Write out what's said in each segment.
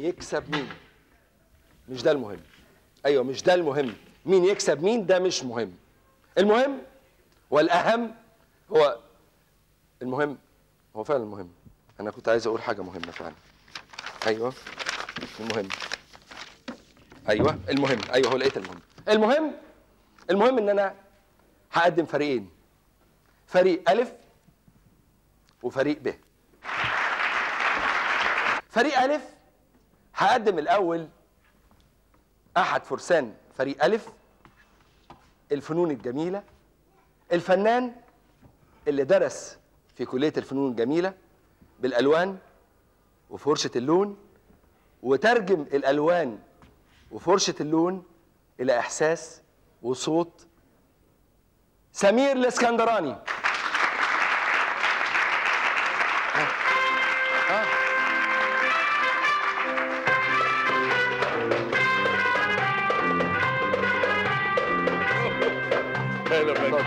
يكسب مين مش ده المهم ايوه مش ده المهم مين يكسب مين ده مش مهم المهم والاهم هو المهم هو فعلا المهم انا كنت عايز اقول حاجه مهمه فعلا ايوه المهم ايوه المهم ايوه هو لقيت المهم المهم المهم ان انا هقدم فريقين فريق الف وفريق ب فريق الف هقدم الاول احد فرسان فريق الف الفنون الجميله الفنان اللي درس في كليه الفنون الجميله بالالوان وفرشه اللون وترجم الالوان وفرشه اللون الى احساس وصوت سمير الاسكندراني هلا اتفضل.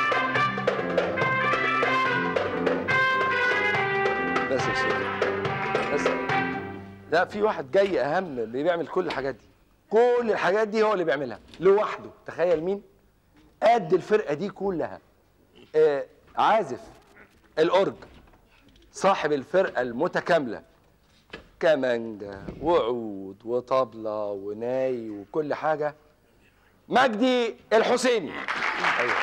بس يا شيخ بس لا في واحد جاي اهم اللي بيعمل كل الحاجات دي كل الحاجات دي هو اللي بيعملها لوحده تخيل مين قد الفرقه دي كلها آه عازف الاورج صاحب الفرقه المتكامله كمانجا وعود وطبله وناي وكل حاجه مجدي الحسيني ايوه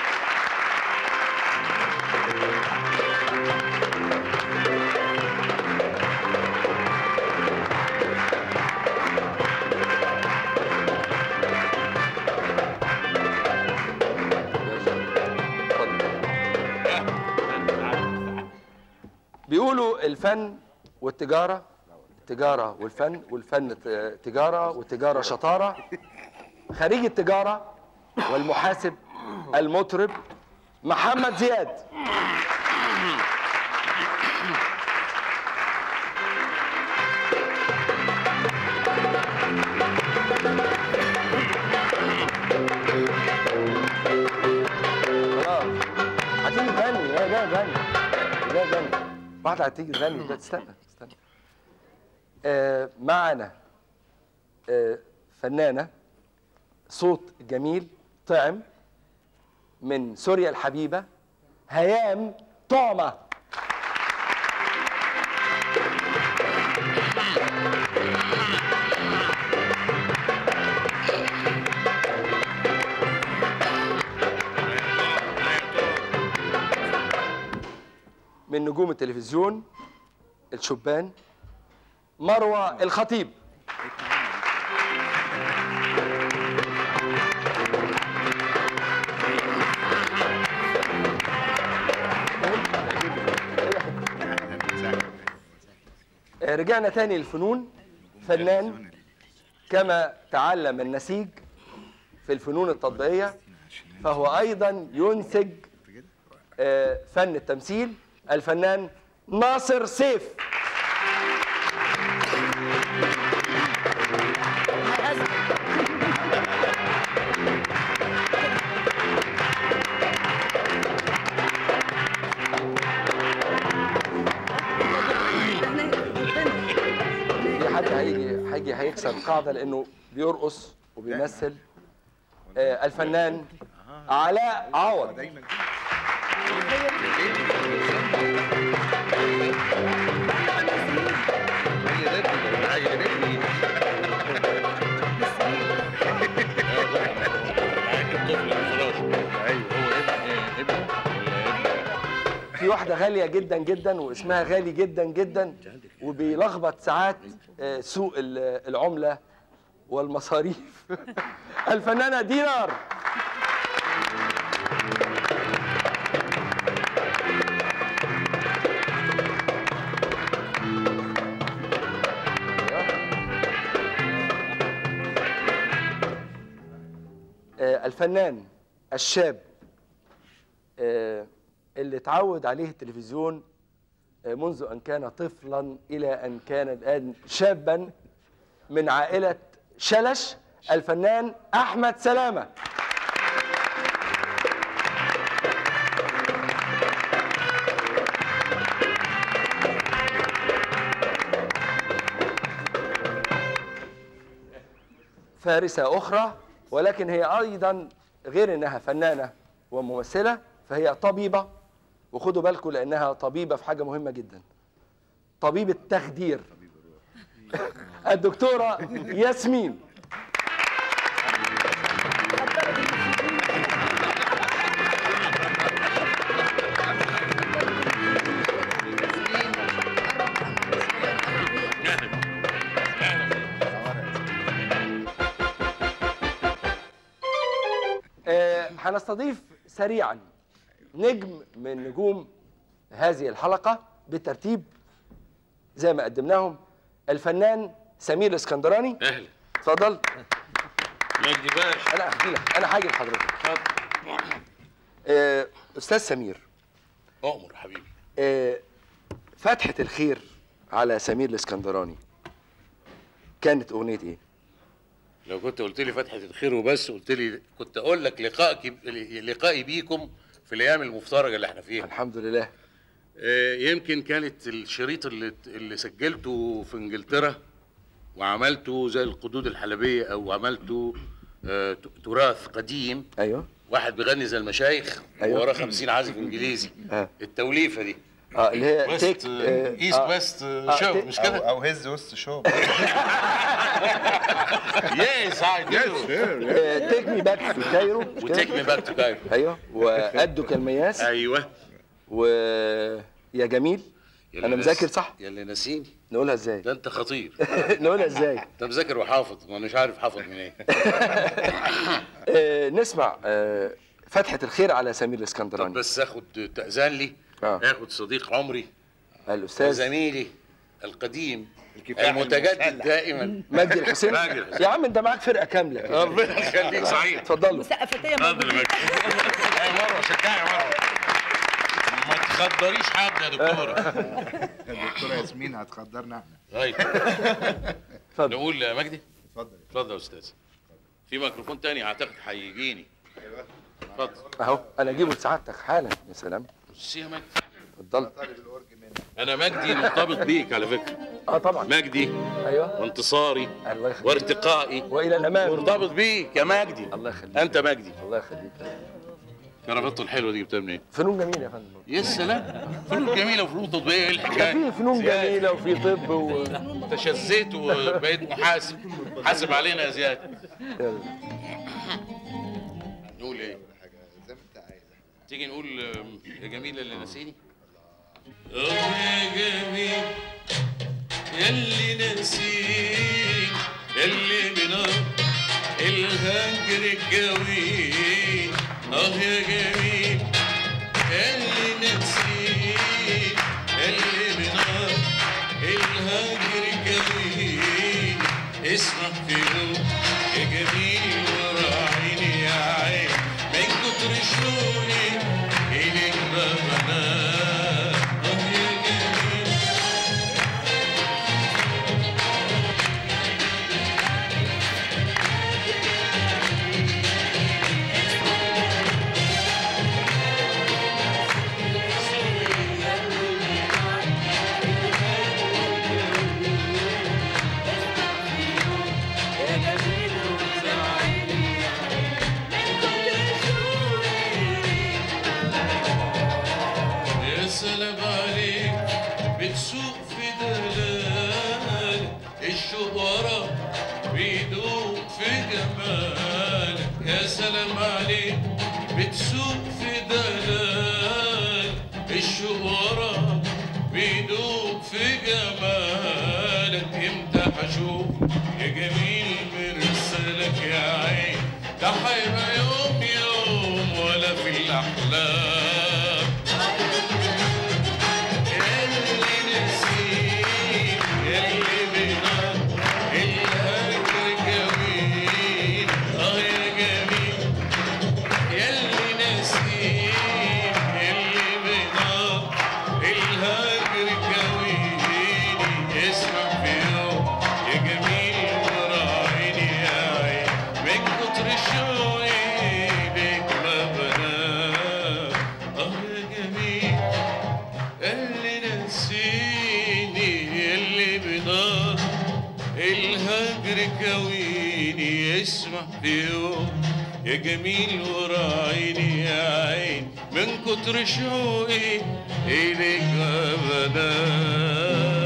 بيقولوا الفن والتجارة التجارة والفن والفن ت- تجارة والتجارة شطارة خريج التجارة والمحاسب المطرب محمد زياد خلاص هتيجي تغني هي جايه تغني جايه تغني واحده هتيجي تغني ده استنى استنى آه معنا آه فنانه صوت جميل طعم من سوريا الحبيبه هيام طعمه من نجوم التلفزيون الشبان مروه الخطيب آه، رجعنا تاني للفنون فنان كما تعلم النسيج في الفنون التطبيقية فهو أيضا ينسج آه، فن التمثيل الفنان ناصر سيف في حد هيجي هيجي هيكسر القاعدة لأنه بيرقص وبيمثل آه، الفنان علاء عوض في واحدة غالية جدا جدا واسمها غالي جدا جدا وبيلخبط ساعات آه، سوق ال- العملة والمصاريف الفنانة دينار آه، الفنان الشاب آه، اللي اتعود عليه التلفزيون آه، منذ أن كان طفلا إلى أن كان الآن شابا من عائلة شلش الفنان أحمد سلامة فارسة أخرى ولكن هي أيضا غير أنها فنانة وممثلة فهي طبيبة وخدوا بالكم لأنها طبيبة في حاجة مهمة جدا طبيبة تخدير الدكتورة ياسمين آه، هنستضيف سريعا نجم من نجوم هذه الحلقة بالترتيب زي ما قدمناهم الفنان سمير الاسكندراني اهلا اتفضل مجدي باشا انا احكي لك انا حاجه لحضرتك اتفضل آه، استاذ سمير اؤمر حبيبي آه، فتحة الخير على سمير الاسكندراني كانت اغنية ايه؟ لو كنت قلت لي فتحة الخير وبس قلت لي كنت اقول لك لقائك لقائي بيكم في الايام المفترجه اللي احنا فيها الحمد لله آه، يمكن كانت الشريط اللي اللي سجلته في انجلترا وعملته زي القدود الحلبيه او عملته آه، ت- تراث قديم ايوه واحد بيغني زي المشايخ أيوة. ووراه 50 عازف انجليزي آه. التوليفه دي اه اللي هي ويست تيك آه، ايست آه، ويست آه، شو تيك- مش او كده؟ او هز وسط شو يس اي دو تيك مي باك تو كايرو مش كده؟ وتيك مي باك تو كايرو ايوه وقدك المياس ايوه و يا جميل يا انا اللي مذاكر نس- صح يا اللي ناسيني نقولها ازاي ده انت خطير نقولها ازاي انت مذاكر وحافظ وانا مش عارف حافظ منين آه، نسمع آه، فتحة الخير على سمير طب الاسكندراني بس اخد تأذن لي آه. اخد صديق عمري الاستاذ وزميلي القديم الكفاح المتجدد المسلح. دائما مجدي الحسين مجدي الحسين. يا عم انت معاك فرقة كاملة كده. ربنا يخليك صحيح اتفضلوا مسقفتيه اتفضل موجودين يا مجدي يا مروه شجعي يا مروه ما تخدريش حد يا دكتوره الدكتوره ياسمين هتخدرنا احنا طيب اتفضل نقول يا مجدي اتفضل اتفضل يا استاذ في ميكروفون تاني اعتقد هيجيني اتفضل اهو انا اجيبه لسعادتك حالا يا سلام بصي يا مجدي اتفضل طالب الاورج منك انا مجدي مرتبط بيك على فكره اه طبعا مجدي ايوه وانتصاري الله يخليك وارتقائي والى الامام مرتبط بيك يا مجدي الله يخليك انت مجدي الله يخليك كرافته الحلوه دي جبتها منين؟ فنون جميله يا فندم يا سلام فنون جميله وفنون تطبيقيه ايه ده الحكايه؟ في فنون زياد، جميله وفي طب و... تشزيت وبقيت محاسب حاسب علينا يا زياد نقول ايه؟ حاجه زي ما انت عايز تيجي نقول آم، يا جميلة اللي ناسيني اه يا جميل يلي ناسيني يلي بنار الهجر الجوي اه يا جميل يلي ناسيني يلي بنار الهجر الجوي اسمع في يوم يا جميل وراعيني يا عين من كتر شوقي إليك ببنى اه يا جميل يا سلام عليك بتسوق في دلالك الشوق ورا بيدوق في جمالك يا سلام عليك بتسوق في دلالك الشوق ورا بيدوق في جمالك امتى هشوف يا جميل مرسلك يا عين ده هيبقى يوم يوم ولا في الاحلام اللي نسيت اللي بنار الهجر جميل اه يا جميل يلي نسيت اللي بنار الهجر جميل اسمع في يوم يا جميل الهجر كويني اسمع في يوم يا جميل وراعيني يا عين من كتر شوقي إليك أبدا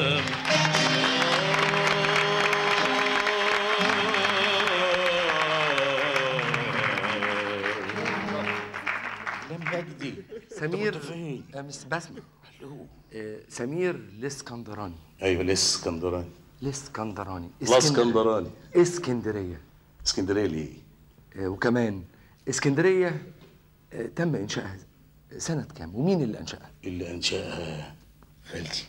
لم مجدي سمير كنت فين؟ آه، مش بسمع آه، سمير الاسكندراني ايوه الاسكندراني الاسكندراني الاسكندراني اسكندريه اسكندريه ليه؟ آه، وكمان اسكندريه آه، تم انشائها سنه كام ومين اللي انشاها اللي انشاها خالتي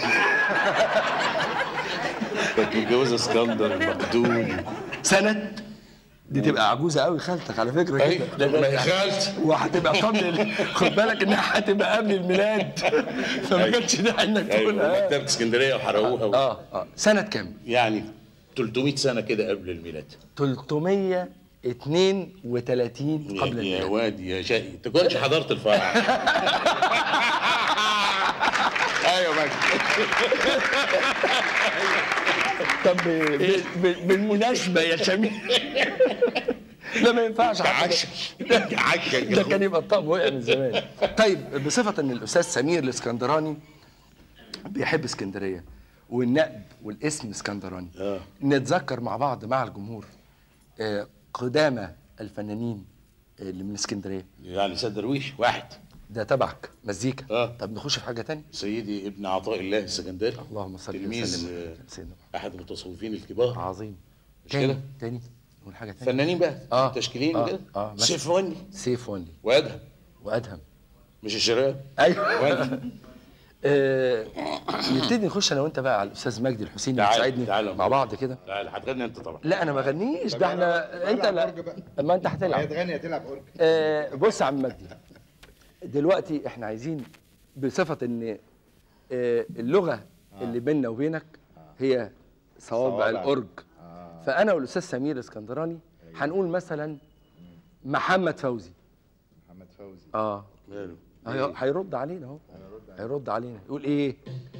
كانت متجوزه اسكندر المقدوني سنه دي تبقى عجوزه قوي خالتك على فكره ايوه كده ده ما هي خالتي وهتبقى قبل ال- خد بالك انها هتبقى قبل الميلاد فما كانش داعي انك ايوه تقولها مكتبه اسكندريه وحرقوها و... اه اه سنه كام يعني 300 سنه كده قبل الميلاد 332 قبل يا, يا الميلاد واد يا شقي انت كنتش حضرت الفرح ايوه بقى طب ب- ب- بالمناسبه يا شميل لا ما ينفعش حتى عشش عشش ده كان يبقى الطقم وقع من زمان طيب بصفه ان الاستاذ سمير الاسكندراني بيحب اسكندريه والنقب والاسم اسكندراني آه. نتذكر مع بعض مع الجمهور آه، قدامى الفنانين اللي من اسكندريه يعني سيد درويش واحد ده تبعك مزيكا آه. طب نخش في حاجه تانية سيدي ابن عطاء الله السكندري اللهم صل تلميذ وسلم آه، على سيدنا محمد. احد المتصوفين الكبار عظيم مش تاني كده؟ تاني نقول حاجه تانية فنانين بقى آه. تشكيلين آه. وكده آه. مثلا. سيف وني سيف ونلي وادهم وادهم مش الشراب ايوه وادهم آه، نبتدي نخش انا وانت بقى على الاستاذ مجدي الحسيني تعال، تساعدني تعال. مع بعض كده لا هتغني انت طبعا لا انا ما غنيش ده احنا انت العب لا أورج بقى. اما انت هي هتلعب تغني هتلعب اورج آه، بص يا عم مجدي دلوقتي احنا عايزين بصفه ان آه، اللغه اللي بيننا وبينك هي صوابع صوابع. الاورج فانا والاستاذ سمير الاسكندراني هنقول مثلا محمد فوزي محمد فوزي اه ماله هي- هيرد علينا اهو هيرد علينا يقول ايه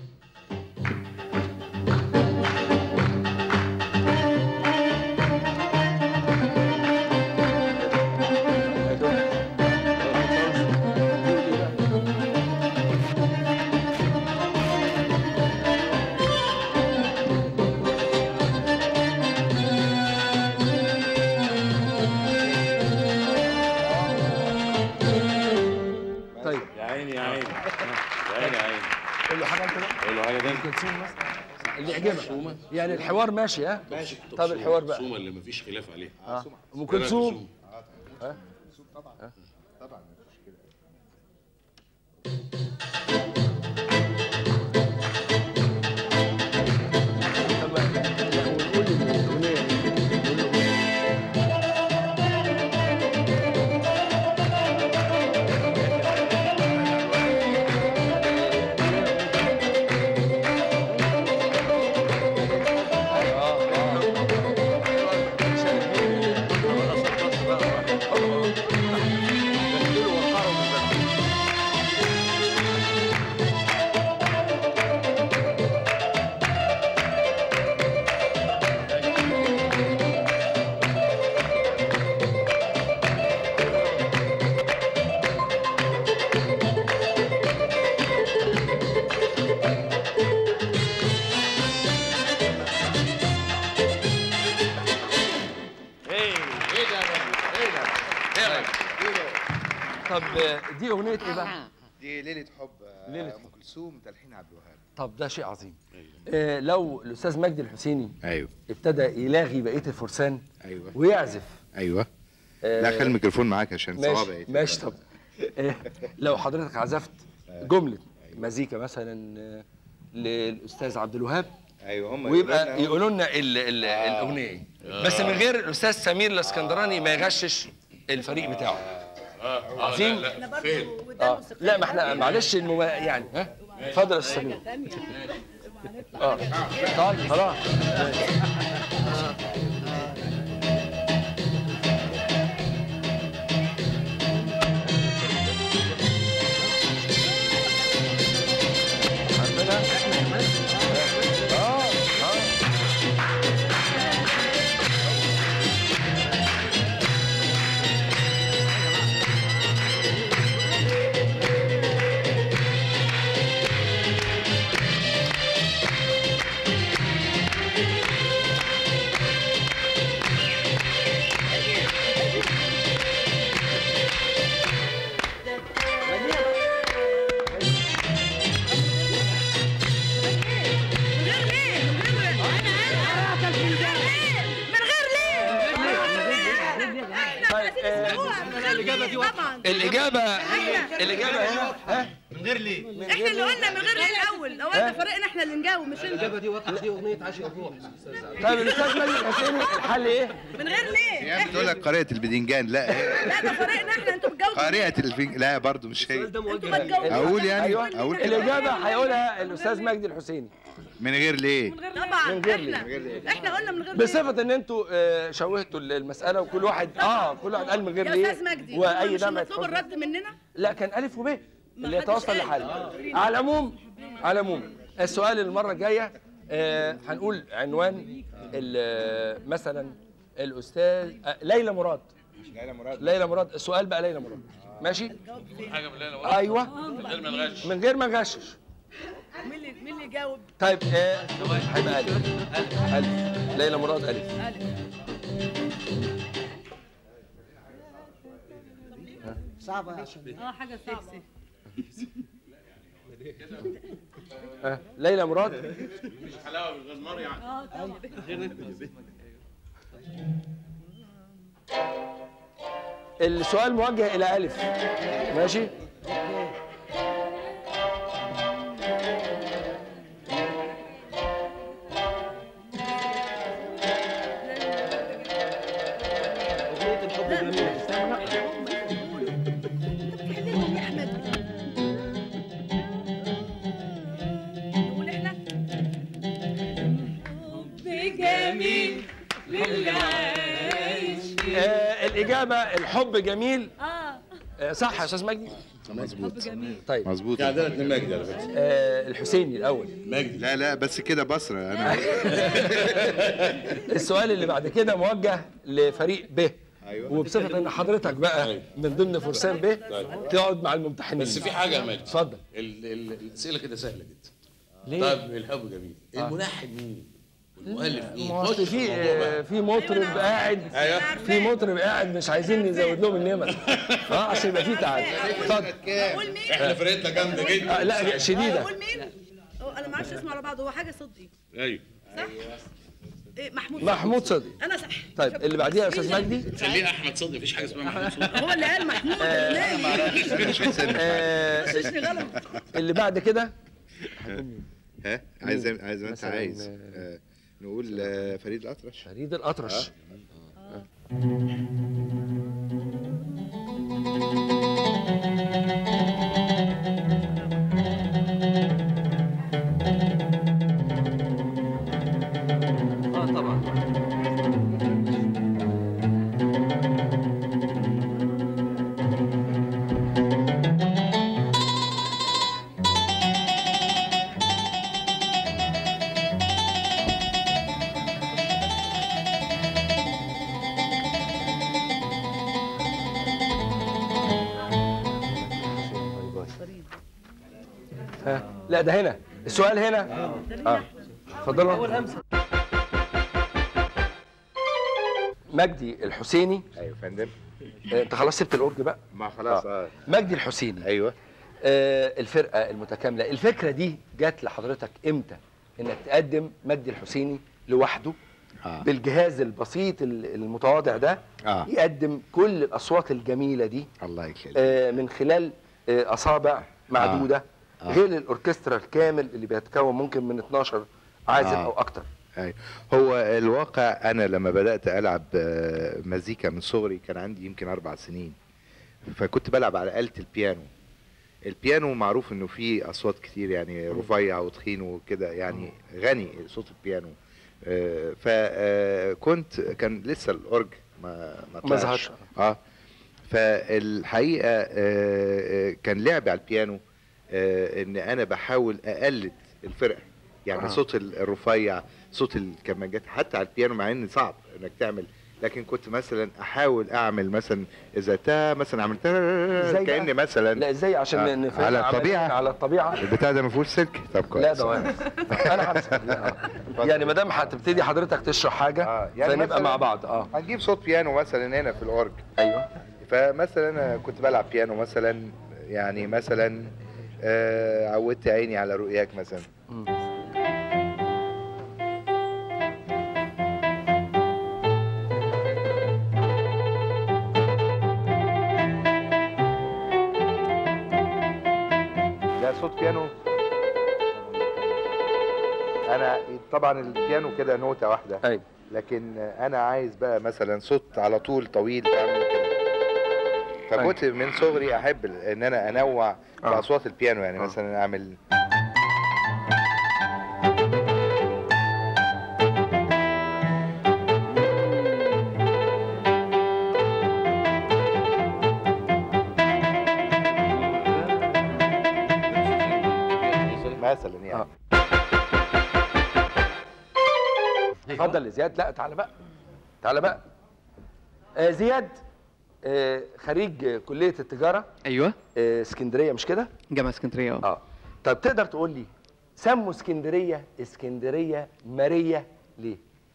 طيب يا عيني يا عيني يا عيني يا عيني قول له حاجه انت بقى قول له حاجه تاني كلثوم مثلا اللي يعجبك يعني الحوار ماشي ها ماشي طب الحوار بقى سومه اللي مفيش خلاف عليها آه. ام كلثوم طبعا طبعا مفيش كده طب لا، ونقول الاغنيه نقول له قول. طب دي اغنيه ايه بقى؟ دي ليله حب آه، ليلة ام كلثوم تلحين عبد الوهاب طب ده شيء عظيم آه لو الاستاذ مجدي الحسيني ايوه ابتدى يلاغي بقيه الفرسان ايوه ويعزف ايوه آه، لا خلي الميكروفون معاك عشان ماشي صوابعي ماشي طب آه، لو حضرتك عزفت جمله مزيكا مثلا آه، للاستاذ عبد الوهاب ايوه هم ويبقى يقولوا لنا ال- ال- الاغنيه ايه بس من غير الاستاذ سمير الاسكندراني ما يغشش الفريق بتاعه عظيم لا احنا فين برضه وده اه موسيقى لا ما احنا معلش المم... يعني ها اتفضل يا استاذ سمير ثانية اه طيب خلاص عندنا اه اه الاجابه دي طبعا الاجابه احنا الاجابه هنا ها من غير ليه احنا اللي قلنا من غير ليه الاول لو احنا فريقنا احنا اللي نجاوب مش انت الاجابه دي واقعه دي اغنيه عاشق الروح طيب الاستاذ مجدي الحسيني الحل ايه؟ من غير ليه يعني بتقول لك قارئة البدنجان لا هي لا ده فريقنا احنا انتوا بتجاوبوا قارئة الفنج لا برضو مش هي انتوا ما تجاوبوش اقول يعني ايوه اقول الاجابه هيقولها الاستاذ مجدي الحسيني من غير ليه طبعا من غير ليه. احنا احنا قلنا من غير ليه. بصفه ان انتوا آه، شوهتوا المساله وكل واحد اه كل واحد قال من غير يا ليه استاذ مجدي واي مش ده مطلوب الرد مننا لا كان الف وب اللي حدش يتوصل قال. لحل على العموم على العموم السؤال المره الجايه آه هنقول عنوان ال- مثلا الاستاذ آه ليلى مراد ليلى مراد ليلى مراد السؤال بقى ليلى مراد ماشي حاجه من اللي ايوه من غير ما نغش من غير ما نغشش مين اللي مين اللي يجاوب طيب آه هيبقى الف الف ليلى مراد الف اه حاجه صعبه آه ليلى مراد حلاوه بالغزمار يعني اه طبعا السؤال موجه الى الف ماشي اغنيه الحب جميل كلمهم يا احمد نقول احنا جميل للي عايش آه الاجابه الحب جميل اه آه صح يا استاذ مجدي مظبوط طيب مظبوط عدالة لمجدي على فكره آه الحسيني الاول مجدي لا لا بس كده بصرة انا السؤال اللي بعد كده موجه لفريق ب أيوة. وبصفه ان حضرتك بقى من ضمن فرسان ب تقعد مع الممتحنين بس في حاجه يا مجدي اتفضل ال- ال- الاسئله كده سهله جدا ليه؟ طيب الحب جميل الملحن مين والمؤلف مين ما هو أصل خش في الموضوع آه، بقى. في مطرب قاعد ايوه في مطرب قاعد مش عايزين نزود لهم النمر اه عشان يبقى في تعب اتفضل اقول مين احنا فرقتنا جامده جدا آه لا شديده اقول مين هو انا ما اعرفش اسمه على بعض هو حاجه صدقي ايوه صح ايه محمود محمود صدقي انا صح طيب اللي بعديها يا استاذ مجدي خليه احمد صدقي مفيش حاجه اسمها محمود صدقي هو اللي قال محمود نايم مش هيسمي آه غشني غلط اللي بعد كده ها عايز عايز ما انت مثلاً، عايز آه، آه، نقول آه، فريد الأطرش فريد الأطرش اه طبعا ها لا ده هنا السؤال هنا اه اتفضلوا اول همسه مجدي الحسيني ايوه يا فندم آه، انت خلاص سبت الاورج بقى ما خلاص اه مجدي الحسيني ايوه آه، الفرقه المتكامله الفكره دي جت لحضرتك امتى انك تقدم مجدي الحسيني لوحده آه. بالجهاز البسيط ال- المتواضع ده آه. يقدم كل الاصوات الجميله دي الله يخليك آه، من خلال آه، اصابع معدوده آه. غير الاوركسترا الكامل اللي بيتكون ممكن من 12 عازف آه. او اكتر أيوة. هو الواقع انا لما بدات العب آه، مزيكا من صغري كان عندي يمكن اربع سنين فكنت بلعب على آلة البيانو البيانو معروف انه فيه اصوات كتير يعني رفيع وتخين وكده يعني غني صوت البيانو آه، فكنت كان لسه الاورج ما ما ما طلعش. ظهرش. اه فالحقيقه آه، آه، كان لعبي على البيانو آه، ان انا بحاول اقلد الفرقه يعني آه. آه. صوت الرفيع صوت الكمانجات حتى على البيانو مع ان صعب انك تعمل لكن كنت مثلا احاول اعمل مثلا اذا تا مثلا عملت إزاي بقى؟ كاني مثلا لا ازاي عشان آه، نفهم على عملياً الطبيعة. على الطبيعه البتاع ده ما فيهوش سلك طب كويس لا ده واقف انا همسك لا. يعني ما دام هتبتدي حضرتك تشرح حاجه آه، يعني فنبقى مثلاً- مع بعض اه هنجيب صوت بيانو مثلا هنا في الاورج ايوه فمثلا انا كنت بلعب بيانو مثلا يعني مثلا آه عودت عيني على رؤياك مثلا صوت بيانو انا طبعا البيانو كده نوتة واحدة ايوه لكن انا عايز بقى مثلا صوت على طول طويل بعمل كده فكنت من صغري احب ان انا انوع في آه. اصوات البيانو يعني آه. مثلا اعمل مثلا يعني آه. اتفضل يا زياد لا تعالى بقى تعالى بقى آه زياد آه خريج آه، كليه التجاره ايوه آه اسكندريه مش كده جامعه اسكندريه اه اه طب تقدر تقول لي سموا اسكندريه اسكندريه ماريه ليه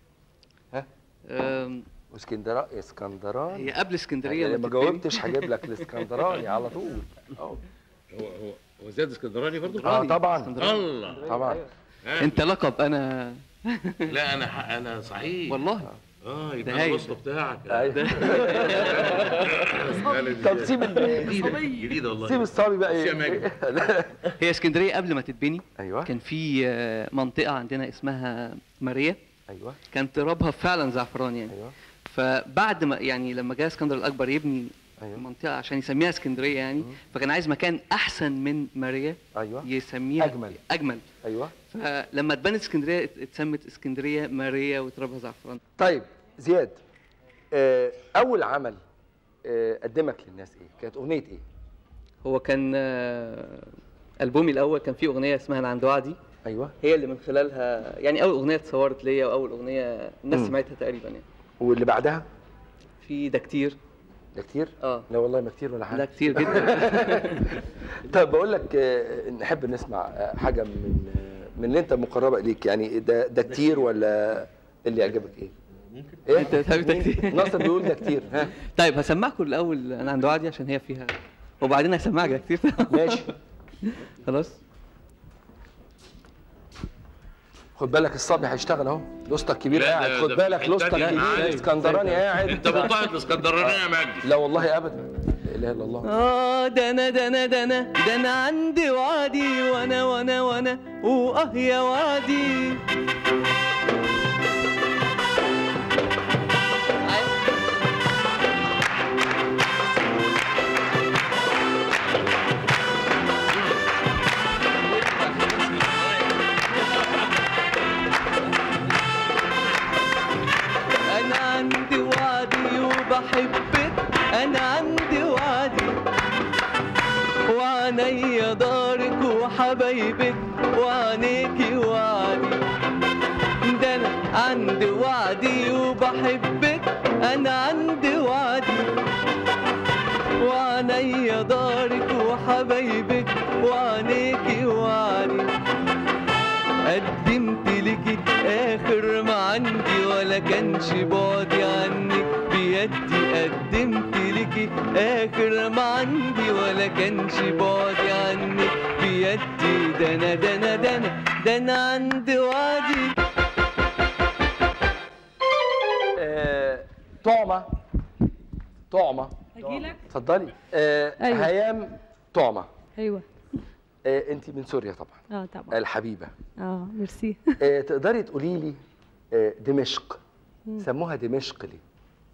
أم، واسكندرا اسكندراني هي قبل اسكندريه يعني ما ما تتبني. جاوبتش هجيب لك الاسكندراني على طول اه هو هو هو زياد اسكندراني برضو اه طبعا اسكندراني. الله طبعا انت لقب انا لا انا ح- انا صحيح والله اه ده يبقى هايل. الوسط بتاعك أيوة. طب سيب ال- جديده جديده والله سيب الصبي بقى سيب يا ايه هي اسكندريه قبل ما تتبني ايوه كان في آه، منطقه عندنا اسمها ماريا ايوه كان ترابها فعلا زعفران يعني ايوه فبعد ما يعني لما جه اسكندر الاكبر يبني ايوه منطقه عشان يسميها اسكندريه يعني فكان عايز مكان احسن من ماريا ايوه يسميها أجمل. اجمل ايوه فلما اتبنت اسكندريه ات- اتسمت اسكندريه ماريا وترابها زعفران طيب زياد آه، اول عمل آه، قدمك للناس ايه كانت اغنيه ايه هو كان آه، البومي الاول كان فيه اغنيه اسمها انا عند وعدي ايوه هي اللي من خلالها يعني اول اغنيه اتصورت ليا واول اغنيه الناس مم. سمعتها تقريبا يعني واللي بعدها في ده كتير ده كتير اه لا والله ما كتير ولا حاجه ده كتير جدا طب بقول لك آه، نحب نسمع آه، حاجه من آه، من اللي انت مقربه اليك يعني ده ده كتير ولا اللي يعجبك ايه ممكن ايه انت بتحب ده كتير ناصر بيقول ده كتير ها طيب هسمعكم الاول انا عند وعدي عشان هي فيها وبعدين هسمعك ده كتير ماشي خلاص خد بالك الصبي هيشتغل اهو لوسطك كبير لا، قاعد ده- خد ده بالك في لوسطك حتة كبير تانية. اسكندراني قاعد انت بتقعد الاسكندرانيه يا مجدي لا والله ابدا لا اله الا الله اه ده انا ده انا ده انا ده انا عندي وعدي وانا وانا وانا واه يا وعدي انا عندي وعدي وبحبك انا عندي وعدي وعينيا دارك وحبايبك وعينيكي وعدي ده انا عندي وعدي وبحبك انا عندي وعدي وعينيا دارك وحبايبك وعينيكي وعدي قدمت لك اخر ما عندي ولا كانش بعدي عنك بيدي قدمت لك اخر ما عندي ولا كانش بعدي عنك بيدي ده انا ده انا ده انا ده انا عندي وعدي آه، طعمه طعمه اجيلك اتفضلي آه، أيوة. هيام طعمه ايوه آه، انت من سوريا طبعا اه طبعا الحبيبه اه ميرسي آه، تقدري تقولي لي آه، دمشق سموها دمشق ليه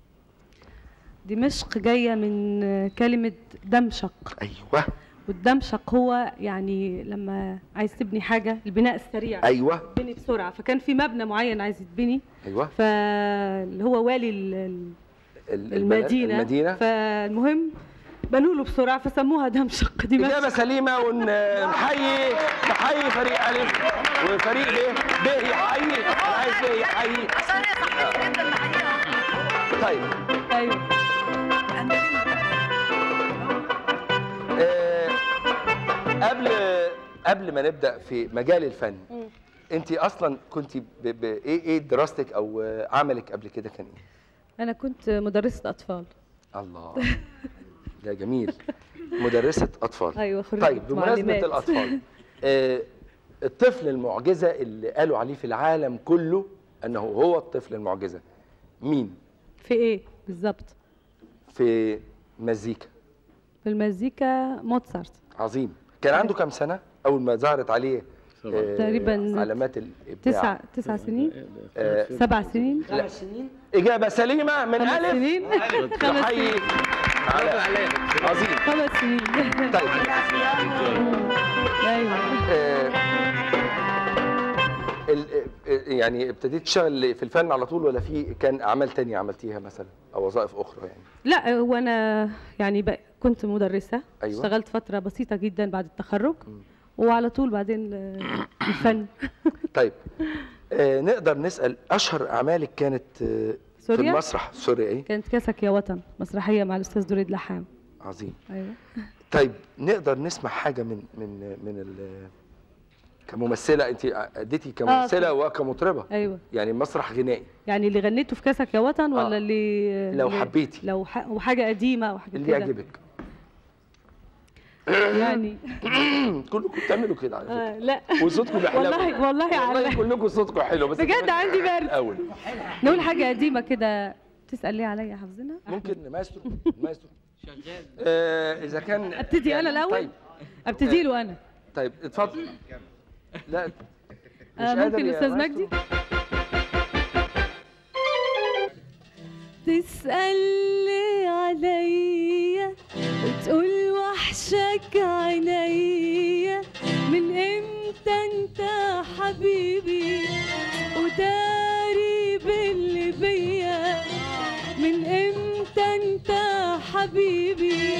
دمشق جايه من آه، كلمه دمشق ايوه والدمشق هو يعني لما عايز تبني حاجه البناء السريع ايوه تبني بسرعه فكان في مبنى معين عايز يتبني ايوه فاللي هو والي ال- ال- ال- المدينه المدينه فالمهم بنوا له بسرعه فسموها دمشق دمشق إجابة سليمة ونحيي نحيي فريق ألف وفريق ب ب يحيي أنا عايز ب يحيي طيب ايوه آه قبل قبل ما نبدأ في مجال الفن أنت أصلا كنت ب... ب... إيه إيه دراستك أو آه، عملك قبل كده كان إيه؟ انا كنت مدرسه اطفال الله ده جميل مدرسة أطفال ايوه خريجة طيب بمناسبة معلمات. الأطفال آه، الطفل المعجزة اللي قالوا عليه في العالم كله أنه هو الطفل المعجزة مين في ايه بالظبط في مزيكا في المزيكا موتسارت عظيم كان عنده كام سنة اول ما ظهرت عليه آه، تقريباً علامات الابداع تسع تسع سنين آه، سبع سنين اجابه سليمه من خمس الف سنين خمس نحيي سنين على عظيم خمس سنين طيب ايوه آه، ال- آه، يعني ابتديت تشتغل في الفن على طول ولا في كان اعمال تانية عملتيها مثلا او وظائف اخرى يعني لا هو انا يعني بق- كنت مدرسه أيوة. اشتغلت فتره بسيطه جدا بعد التخرج وعلى طول بعدين آه، الفن طيب آه نقدر نسال اشهر اعمالك كانت آه في سوريا؟ المسرح سوريا ايه كانت كاسك يا وطن مسرحيه مع الاستاذ دريد لحام عظيم ايوه طيب نقدر نسمع حاجه من من من ال كممثله انت اديتي كممثله وكمطربه ايوه يعني مسرح غنائي يعني اللي غنيته في كاسك يا وطن ولا آه. اللي لو اللي- حبيتي. لو ح... وحاجه قديمه او حاجه اللي كده يعجبك يعني كلكم بتعملوا كده على فكره آه لا وصوتكم حلو والله والله والله على كلكم صوتكم حلو بس بجد أنتوا عندي برد. الاول نقول حاجه قديمه كده تسال ليه عليا حافظينها ممكن مايسترو مايسترو شغال آه اذا كان ابتدي انا الاول طيب ابتدي له انا طيب اتفضل لا مش آه قادر ممكن يا الاستاذ مايسترو؟ مجدي تسأل لي عليا وتقول وحشك عينيا من امتى انت حبيبي وداري باللي بيا من امتى انت حبيبي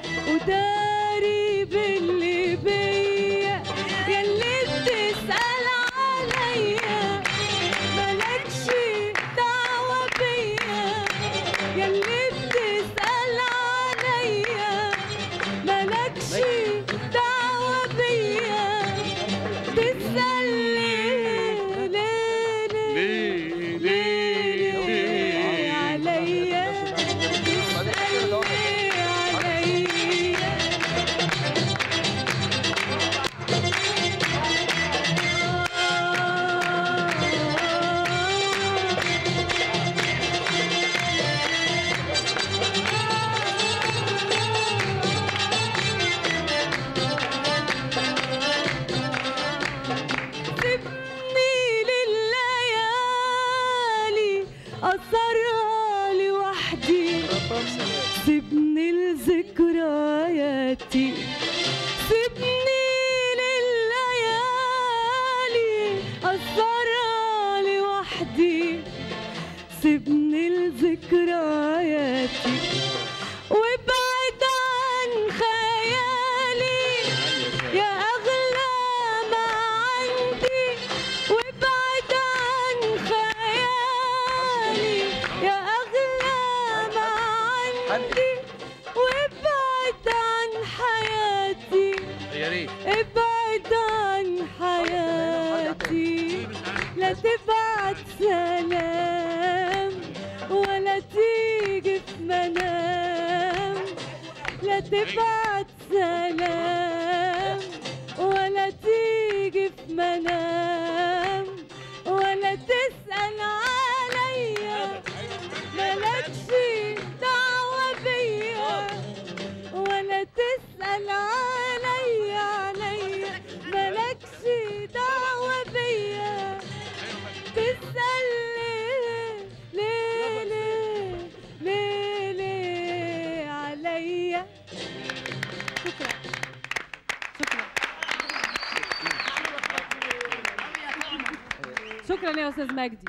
وداري باللي بيا ياللي بتسأل عليا مالكش دعوة بيا ياللي بتسأل عليا مالكش دعوة بيا تسأل ليه ليه ليه ليه ليه عليا تسأل ليه عليا سيبني لليالي أثرها لوحدي سيبني لذكرياتي سيبني لليالي أثرها لوحدي سيبني لذكرياتي وابعد عن خيالي يا أغلى ما عندي وابعد عن خيالي يا أغلى ما عندي وابعد عن حياتي يا ريت ابعد عن حياتي لا تبعت سلام ولا تيجي في منام لا تبعت سلام ولا تيجي في منام ولا تسأل عليا مالكش دعوة بيا ولا تسأل عليا عليا مالكش دعوة بيا تسأل ليه ليه ليه ليه ليه عليا شكرا شكرا شكرا يا استاذ مجدي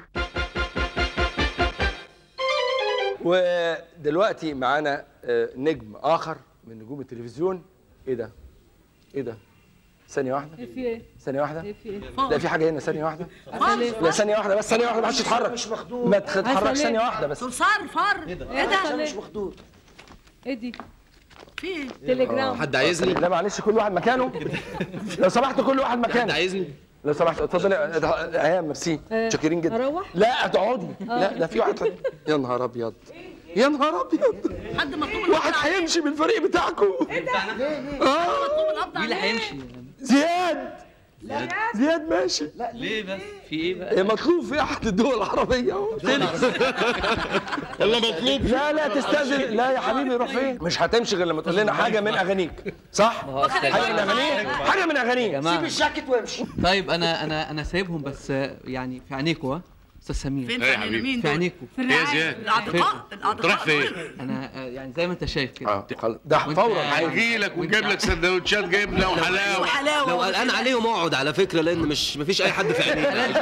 ودلوقتي معانا آه، نجم اخر من نجوم التلفزيون ايه ده ايه ده ثانيه واحده ايه في ايه ثانيه واحده ايه في ايه لا في حاجه هنا ثانيه واحده عسل ايه لا ثانيه واحده بس ثانيه واحده ما حدش يتحرك مش مخدوم ما تتحركش عسل ثانيه إيه؟ واحده بس صار فر ايه ده مش مخدود ايه دي في ايه تليجرام حد عايزني لا معلش كل واحد مكانه لو سمحت كل واحد حد مكانه عايزني لو سمحت اتفضلي ايام ميرسي آه، شاكرين جدا أروح؟ لا تقعدي لا ده في واحد تاني. يا نهار ابيض يا نهار ابيض حد مطلوب واحد هيمشي من الفريق بتاعكم اه مطلوب القبض مين اللي عليه هيمشي زياد زياد ماشي ليه بس في ايه بقى إيه مطلوب في احد الدول العربيه اهو والله مطلوب لا لا تستاذن لا يا حبيبي روح فين مش هتمشي غير لما تقول لنا حاجه من اغانيك صح حاجه من اغانيك حاجه من اغانيك جماعة. سيب الشاكت وامشي طيب انا انا انا سايبهم بس آه، يعني في عينيكوا ها استاذ سمير فين إيه يا فين حبيبي؟ مين في دول؟ عينيكوا ايه يا زياد الاعضاء تروح فين انا آه، يعني زي ما انت شايف كده اه خلاص. ده وأنت- فورا هيجي لك وجايب لك سندوتشات جبنه وحلاوه وحلاوه لو قلقان عليهم اقعد على فكره لان مش مفيش اي حد في عينيه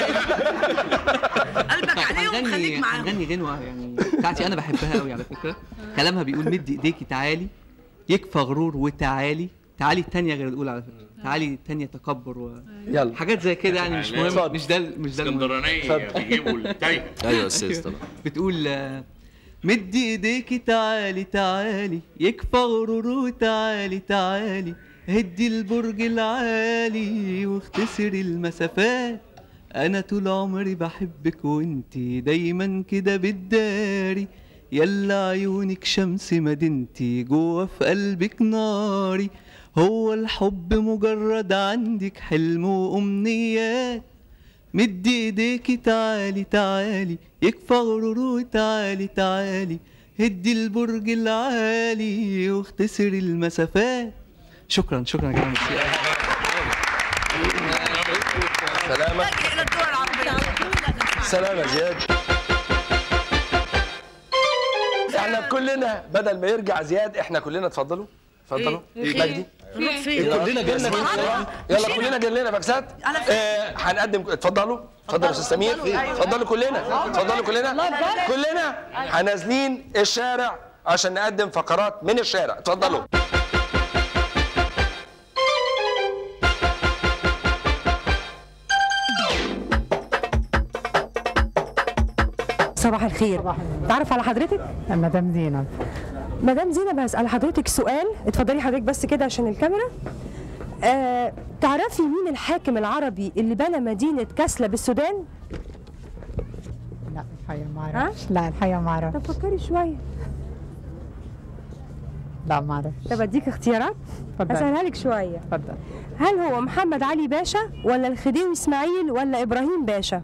قلبك عليهم خليك هنغني معاهم هنغني غنوه يعني بتاعتي انا بحبها قوي على فكره كلامها بيقول مد ايديكي تعالي يكفى غرور وتعالي تعالي التانية غير الاولى على فكره تعالي التانية تكبر و... يلا حاجات زي كده يعني مش اتفضل. مهم مش ده مش ده المهم اسكندرانيه بيجيبوا التايه ايوه يا استاذ طبعا بتقول آه، مد ايديكي تعالي تعالي يكفى غرور وتعالي تعالي هدي البرج العالي واختصري المسافات انا طول عمري بحبك وانتي دايما كده بتداري يلا عيونك شمس مدينتي جوه في قلبك ناري هو الحب مجرد عندك حلم وامنيات مدي ايديكي تعالي تعالي يكفى غرور تعالي تعالي هدي البرج العالي واختصري المسافات شكرا شكرا يا جماعه ميرسي أوي. سلامة لجأ الى الدول العربيه سلامة زياد احنا كلنا بدل ما يرجع زياد احنا كلنا اتفضلوا اتفضلوا مجدي نروح فين كلنا جالنا يلا كلنا جاي باكسات على فين؟ آه، هنقدم اتفضلوا اتفضلوا يا استاذ سمير اتفضلوا كلنا اتفضلوا كلنا كلنا هنازلين الشارع عشان نقدم فقرات من الشارع اتفضلوا صباح الخير تعرف على حضرتك مدام زينب مدام زينب هسأل حضرتك سؤال اتفضلي حضرتك بس كده عشان الكاميرا آه، تعرفي مين الحاكم العربي اللي بنى مدينة كسلة بالسودان؟ لا الحقيقة ما اعرفش لا الحقيقة ما اعرف طب فكري شوية لا ما اعرف طب اديك اختيارات اتفضل. هسألها لك شوية اتفضل هل هو محمد علي باشا ولا الخديوي اسماعيل ولا ابراهيم باشا؟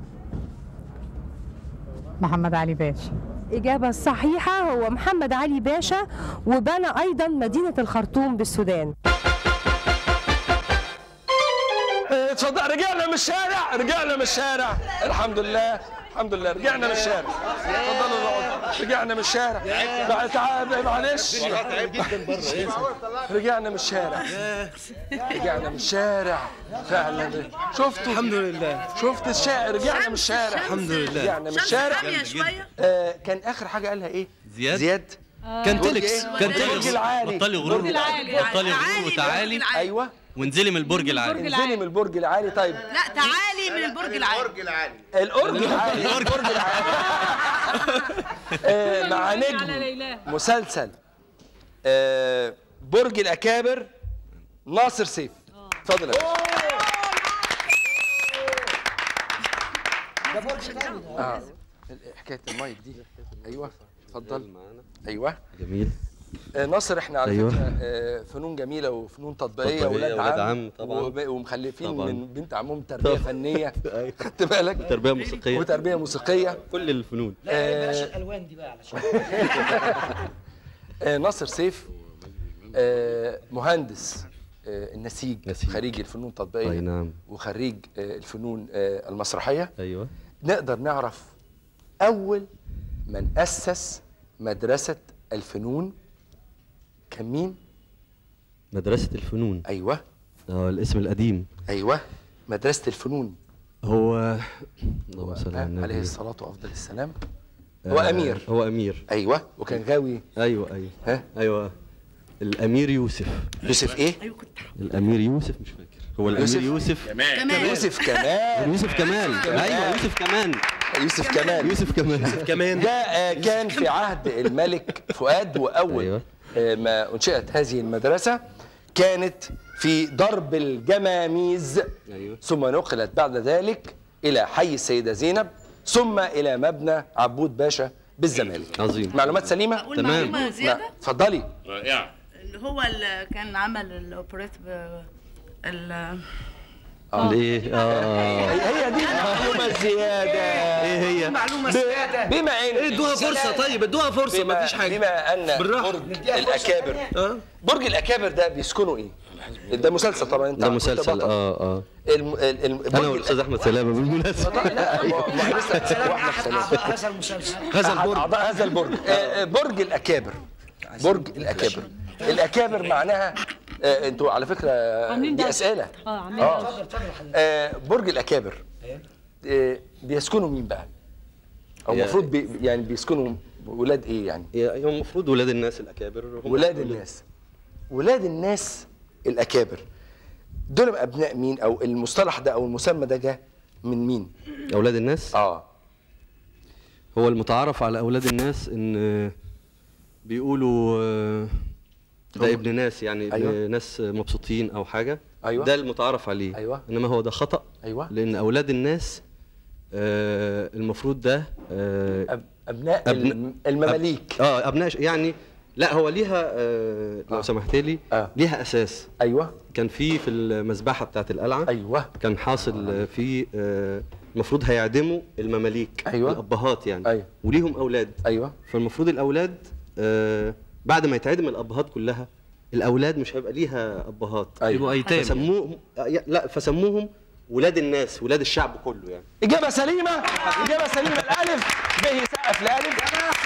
محمد علي باشا إجابة صحيحة هو محمد علي باشا وبنى أيضا مدينة الخرطوم بالسودان آه، اتفضل رجعنا من الشارع رجعنا من الشارع الحمد لله الحمد لله رجعنا من الشارع اتفضلوا نقعد رجعنا من الشارع بقى تعب معلش رجعنا من الشارع رجعنا من الشارع فعلا شفتوا الحمد لله شفت الشارع رجعنا من الشارع الحمد لله رجعنا من شمس الشارع حامية شويه آه كان اخر حاجه قالها ايه زياد زياد كان برج تلكس إيه؟ كان البرج تلكس العالي. بطلي غرور البرج بطلي غرور وتعالي ايوه وانزلي من البرج العالي انزلي من البرج العالي طيب لا تعالي من البرج العالي الأرج العالي الأرج العالي آه، مع نجم مسلسل آه، برج الأكابر ناصر سيف اتفضل يا باشا اه حكايه المايك دي ايوه اتفضل ايوه جميل آه، ناصر احنا على أيوة. فكره آه، فنون جميله وفنون تطبيقيه تطبيقية واولاد وولاد عم عم طبعاً. وب- ومخلفين طبعاً. من بنت عمهم تربيه طبعاً. فنيه أيوة. خدت بالك تربيه موسيقيه وتربيه موسيقيه كل الفنون آه، الالوان دي بقى علشان آه، ناصر سيف آه، مهندس آه، النسيج نسيج. خريج الفنون اي التطبيقيه نعم وخريج آه، الفنون آه، المسرحيه ايوه نقدر نعرف اول من اسس مدرسه الفنون كان مين مدرسه الفنون ايوه اه الاسم القديم ايوه مدرسه الفنون هو اللهم صل على آه، عليه النبي الصلاه وافضل السلام آه، هو امير هو امير ايوه وكان غاوي ايوه ايوه ها ايوه الامير يوسف يوسف ايه ايوه كنت الامير يوسف مش فاكر هو الامير يوسف؟ يوسف كمان كمان يوسف كمال يوسف كمال ايوه يوسف كمان يوسف كمال يوسف كمان كمان ده آه، كان في عهد الملك فؤاد واول أيوة. آه، ما انشئت هذه المدرسه كانت في درب الجماميز ايوه ثم نقلت بعد ذلك الى حي السيده زينب ثم الى مبنى عبود باشا بالزمالك عظيم معلومات سليمه اقول تمام. معلومه زياده لا، اتفضلي رائعه اللي هو اللي كان عمل الاوبريت ب ال ليه اه هي هي دي المعلومه الزياده ايه هي معلومه ب- زياده بما ان إيه، ادوها فرصه طيب ادوها فرصه بما, مفيش حاجه بما ان بالراحة. برج الاكابر برج الاكابر ده بيسكنوا ايه؟ ده مسلسل طبعا انت ده كنت مسلسل بطل. اه اه الم... ال... الم... انا والاستاذ احمد سلامه بالمناسبه لا ما ما لسه سلام واحنا احد في سلام. اعضاء هذا المسلسل هذا أحد البرج اعضاء هذا البرج آه، آه، برج الاكابر برج الاكابر الاكابر معناها آه، انتوا على فكره عاملين دي ده. اسئله اه عاملين اه اتفضل اتفضل يا حبيبي آه، برج الاكابر آه، بيسكنوا مين بقى؟ او يا- المفروض بي يعني بيسكنوا ولاد ايه يعني؟ هي هو المفروض ولاد الناس الاكابر هم ولاد الناس ولاد الناس الاكابر دول ابناء مين او المصطلح ده او المسمى ده جه من مين؟ اولاد الناس اه هو المتعارف على اولاد الناس ان بيقولوا آه، ده هم- ابن ناس يعني ابن أيوة. ناس مبسوطين او حاجه أيوة. ده المتعارف عليه أيوة. انما هو ده خطا ايوه لان اولاد الناس آه، المفروض ده آه، أب... ابناء أبناء- الم- المماليك اه ابناء ش- يعني لا هو ليها آه لو سمحت لي آه. ليها اساس ايوه كان في في المذبحه بتاعت القلعه ايوه كان حاصل آه، في آه، المفروض هيعدموا المماليك أيوة. الابهات يعني أيوة. وليهم اولاد ايوه فالمفروض الاولاد آه، بعد ما يتعدم الابهات كلها الاولاد مش هيبقى ليها ابهات أيوة. يبقوا ايتام فسموهم آه، ي- لا فسموهم ولاد الناس ولاد الشعب كله يعني اجابه سليمه اجابه سليمه الالف به سقف الالف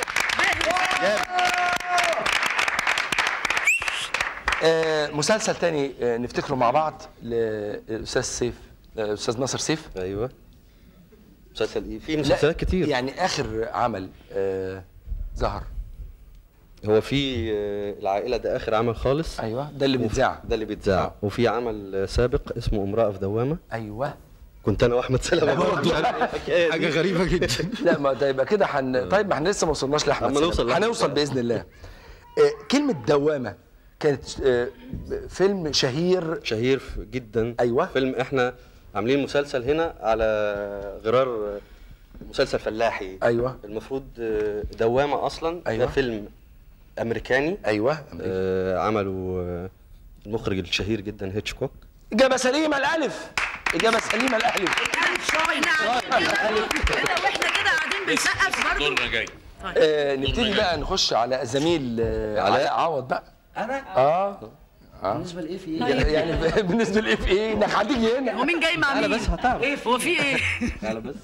آه مسلسل تاني آه نفتكره مع بعض للاستاذ سيف آه، استاذ ناصر سيف ايوه مسلسل ايه في لا، مسلسلات كتير يعني اخر عمل آه ظهر هو في آه، العائله ده اخر عمل خالص ايوه ده اللي بيتذاع ده اللي بيتذاع وفي عمل آه، سابق اسمه امراه في دوامه ايوه كنت انا واحمد سلامه برضه حاجه غريبه جدا لا ما ده يبقى كده حن... طيب ما احنا لسه ما وصلناش لاحمد أما سلام. نوصل لأحمد هنوصل سلام. باذن الله آه كلمه دوامه كانت آه فيلم شهير شهير ف- جدا أيوة. فيلم احنا عاملين مسلسل هنا على غرار آه، مسلسل فلاحي ايوه المفروض آه، دوامه اصلا أيوة. ده فيلم امريكاني ايوه آه، عمله آه، المخرج الشهير جدا هيتشكوك اجابه سليمه الالف اجابه سليمه الالف احنا قاعدين كده كده واحنا كده قاعدين بنسقف برضه دورنا جاي آه نبتدي بقى نخش على الزميل آه علاء. علاء عوض بقى انا اه بالنسبه لايه في ايه؟ يعني بالنسبه لايه في ايه انك هتيجي هنا هو مين جاي مع مين؟ بس هتعرف ايه هو في ايه؟ تعالى بس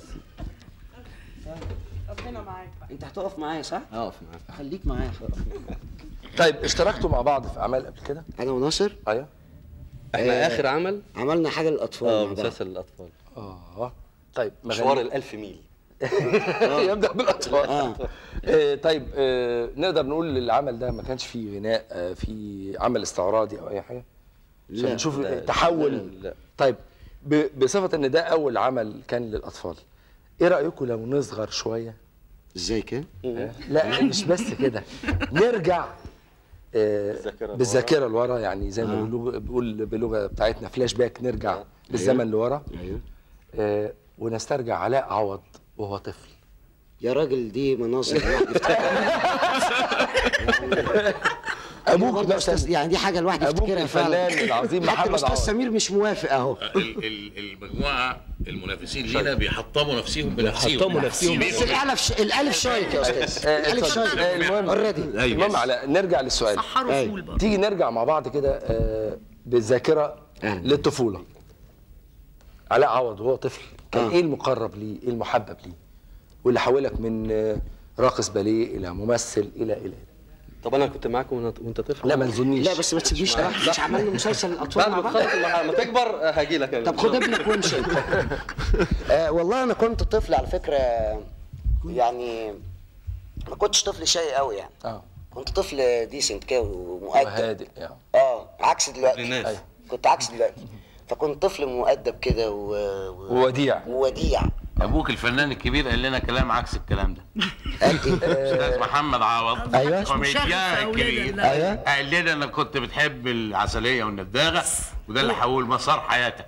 انت هتقف معايا صح؟ اقف معاك خليك معايا طيب اشتركتوا مع بعض في اعمال قبل كده انا وناصر ايوه احنا اخر عمل عملنا حاجه للاطفال اه مع بعض مسلسل الاطفال اه طيب مشوار مغني الألف ميل يبدا بالاطفال آه. آه طيب آه نقدر نقول العمل ده ما كانش فيه غناء آه في عمل استعراضي او اي حاجه عشان لا، نشوف لا، تحول لا، لا. طيب ب- بصفه ان ده اول عمل كان للاطفال ايه رايكم لو نصغر شويه ازاي كده لا مش بس كده نرجع آه، بالذاكرة لورا. بالذاكره لورا يعني زي ما بيقولوا- بيقول باللغه بتاعتنا فلاش باك نرجع بالزمن لورا ايوه آه، ونسترجع علاء عوض وهو طفل يا راجل دي مناظر الواحد يفتكرها. ابوك برضه ده أستاذ يعني دي حاجه الواحد ابوك يفتكرها فعلا الفنان العظيم حتى محمد الاستاذ عوض سمير مش موافق اهو ال- ال- المجموعه المنافسين لينا بيحطموا نفسهم بنفسهم بيحطموا نفسهم. بس الالف الالف شايك يا استاذ آه، الالف اتفضل. شايك آه، المهم اوريدي المهم على نرجع للسؤال سحروا أيوة. فول برضه تيجي نرجع مع بعض كده آه، بالذاكره أهلا. للطفوله علاء عوض وهو طفل كان آه. ايه المقرب ليه ايه المحبب ليه واللي حولك من آه، راقص باليه الى ممثل الى الى طب انا كنت معاكم وأنا- وانت طفل لا ما تظنيش لا بس ما تسيبنيش لوحدي مش عملنا مسلسل الاطفال بعد مع ما بعض تخلص المرحله لما تكبر آه، هاجي لك أنا. طب خد ابنك وامشي آه والله انا كنت طفل على فكره يعني ما كنتش طفل شقي قوي يعني اه كنت طفل ديسنت كده ومؤدب وهادئ يعني اه عكس دلوقتي للناس. أيوة. كنت عكس دلوقتي فكنت طفل مؤدب كده و... و... ووديع ووديع ابوك الفنان الكبير قال لنا كلام عكس الكلام ده قال ايه استاذ محمد عوض أيوة. مشغل في كوميديان أولاد كبير الله. أيوة. قال لنا انك كنت بتحب العسليه والنداغه وده اللي حول مسار حياتك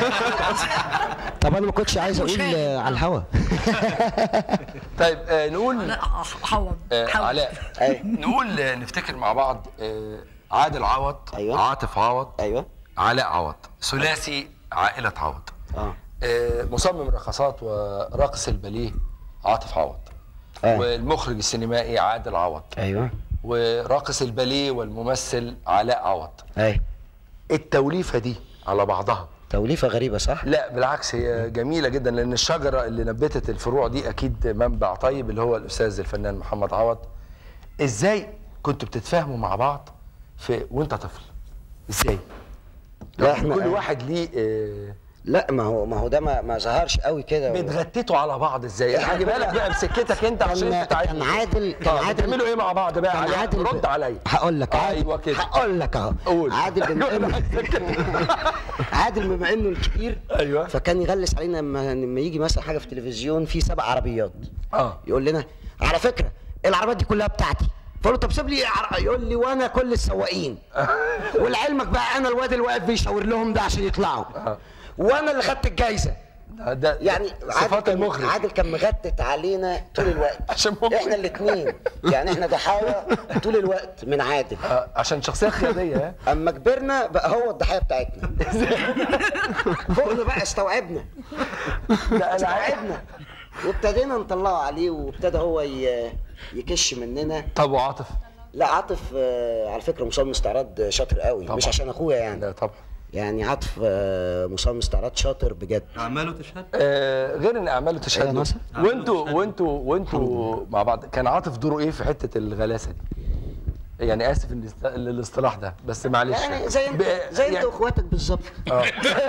طب انا ما كنتش عايز اقول مشاهد. آه، على الهوا طيب آه، نقول لا حوض آه، حوض. علاء أيوة. نقول آه، نفتكر مع بعض آه، عادل عوض أيوة. عاطف عوض ايوه علاء عوض ثلاثي عائله عوض اه آه، مصمم الرقصات وراقص الباليه عاطف عوض آه. والمخرج السينمائي عادل عوض ايوه وراقص الباليه والممثل علاء عوض اي التوليفه دي على بعضها توليفه غريبه صح لا بالعكس هي جميله جدا لان الشجره اللي نبتت الفروع دي اكيد منبع طيب اللي هو الاستاذ الفنان محمد عوض ازاي كنتوا بتتفاهموا مع بعض في وانت طفل ازاي لا، يعني إحنا- كل واحد ليه آه، لا ما هو ما هو ده ما, ما ظهرش قوي كده بتغتتوا على بعض ازاي انا هجيبها لك بقى بسكتك انت عشان كان- انت تعبت كان عادل كان طب عادل بتعملوا ايه مع بعض بقى كان علاء؟ عادل رد عليا هقول لك عادل ايوه كده هقول لك اهو قول عادل بما انه عادل بما انه الكبير ايوه فكان يغلس علينا لما لما يجي مثلا حاجه في التلفزيون في سبع عربيات اه يقول لنا على فكره العربيات دي كلها بتاعتي فقول له طب سيب لي عر- يقول لي وانا كل السواقين ولعلمك بقى انا الواد اللي واقف بيشاور لهم ده عشان يطلعوا وانا اللي خدت الجايزه ده يعني صفات كان- المخرج. عادل كان مغتت علينا طول الوقت عشان احنا الاثنين يعني احنا ضحايا طول الوقت من عادل عشان شخصيه قياديه ها؟ اما كبرنا بقى هو الضحيه بتاعتنا فوقنا بقى استوعبنا استوعبنا وابتدينا نطلعه عليه وابتدى هو ي- يكش مننا طب وعاطف لا عاطف آه، على فكره مصمم استعراض شاطر قوي طبعا. مش عشان اخويا يعني لا طبعا يعني عاطف آه، مصمم استعراض شاطر بجد اعماله تشهد آه غير ان اعماله تشهد أيوة له. ناصر. وانتوا وانتوا وانتوا مع بعض كان عاطف دوره ايه في حته الغلاسه دي؟ يعني اسف إن الاست- الاصطلاح ده بس معلش يعني زي انت ب- زي انت يعني- واخواتك بالظبط اه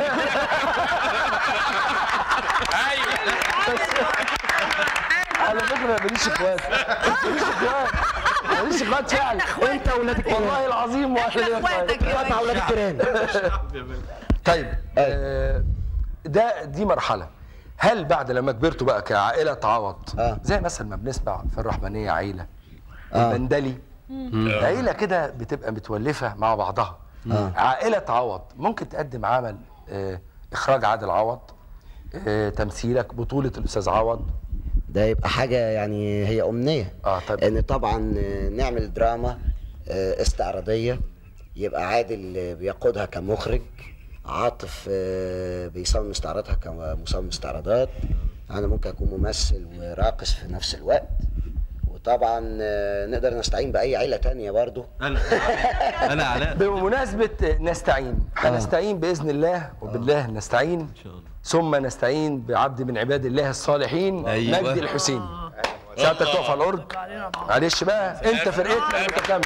على فكره ماليش اخوات ماليش اخوات ماليش اخوات فعلا انت واولاد الجيران والله العظيم واحد اخوات مع اولاد الجيران طيب آه ده دي مرحله هل بعد لما كبرتوا بقى كعائله عوض آه. زي مثلا ما بنسمع في الرحمنيه عيله آه. البندلي عيله كده بتبقى متولفه مع بعضها آه. عائله عوض ممكن تقدم عمل آه اخراج عادل عوض آه تمثيلك بطوله الاستاذ عوض ده يبقى حاجه يعني هي امنيه اه طب ان طبعا آه، نعمل دراما آه، استعراضيه يبقى عادل آه، بيقودها كمخرج عاطف آه، بيصمم استعراضها كمصمم استعراضات انا ممكن اكون ممثل وراقص في نفس الوقت وطبعا آه، نقدر نستعين باي عيله تانية برضو انا انا علاء بمناسبة نستعين هنستعين بإذن الله وبالله نستعين إن شاء الله ثم نستعين بعبد من عباد الله الصالحين أيوة. مجدي الحسيني ساعتك تقف على الأورج معلش بقى أنت فرقتنا المتكاملة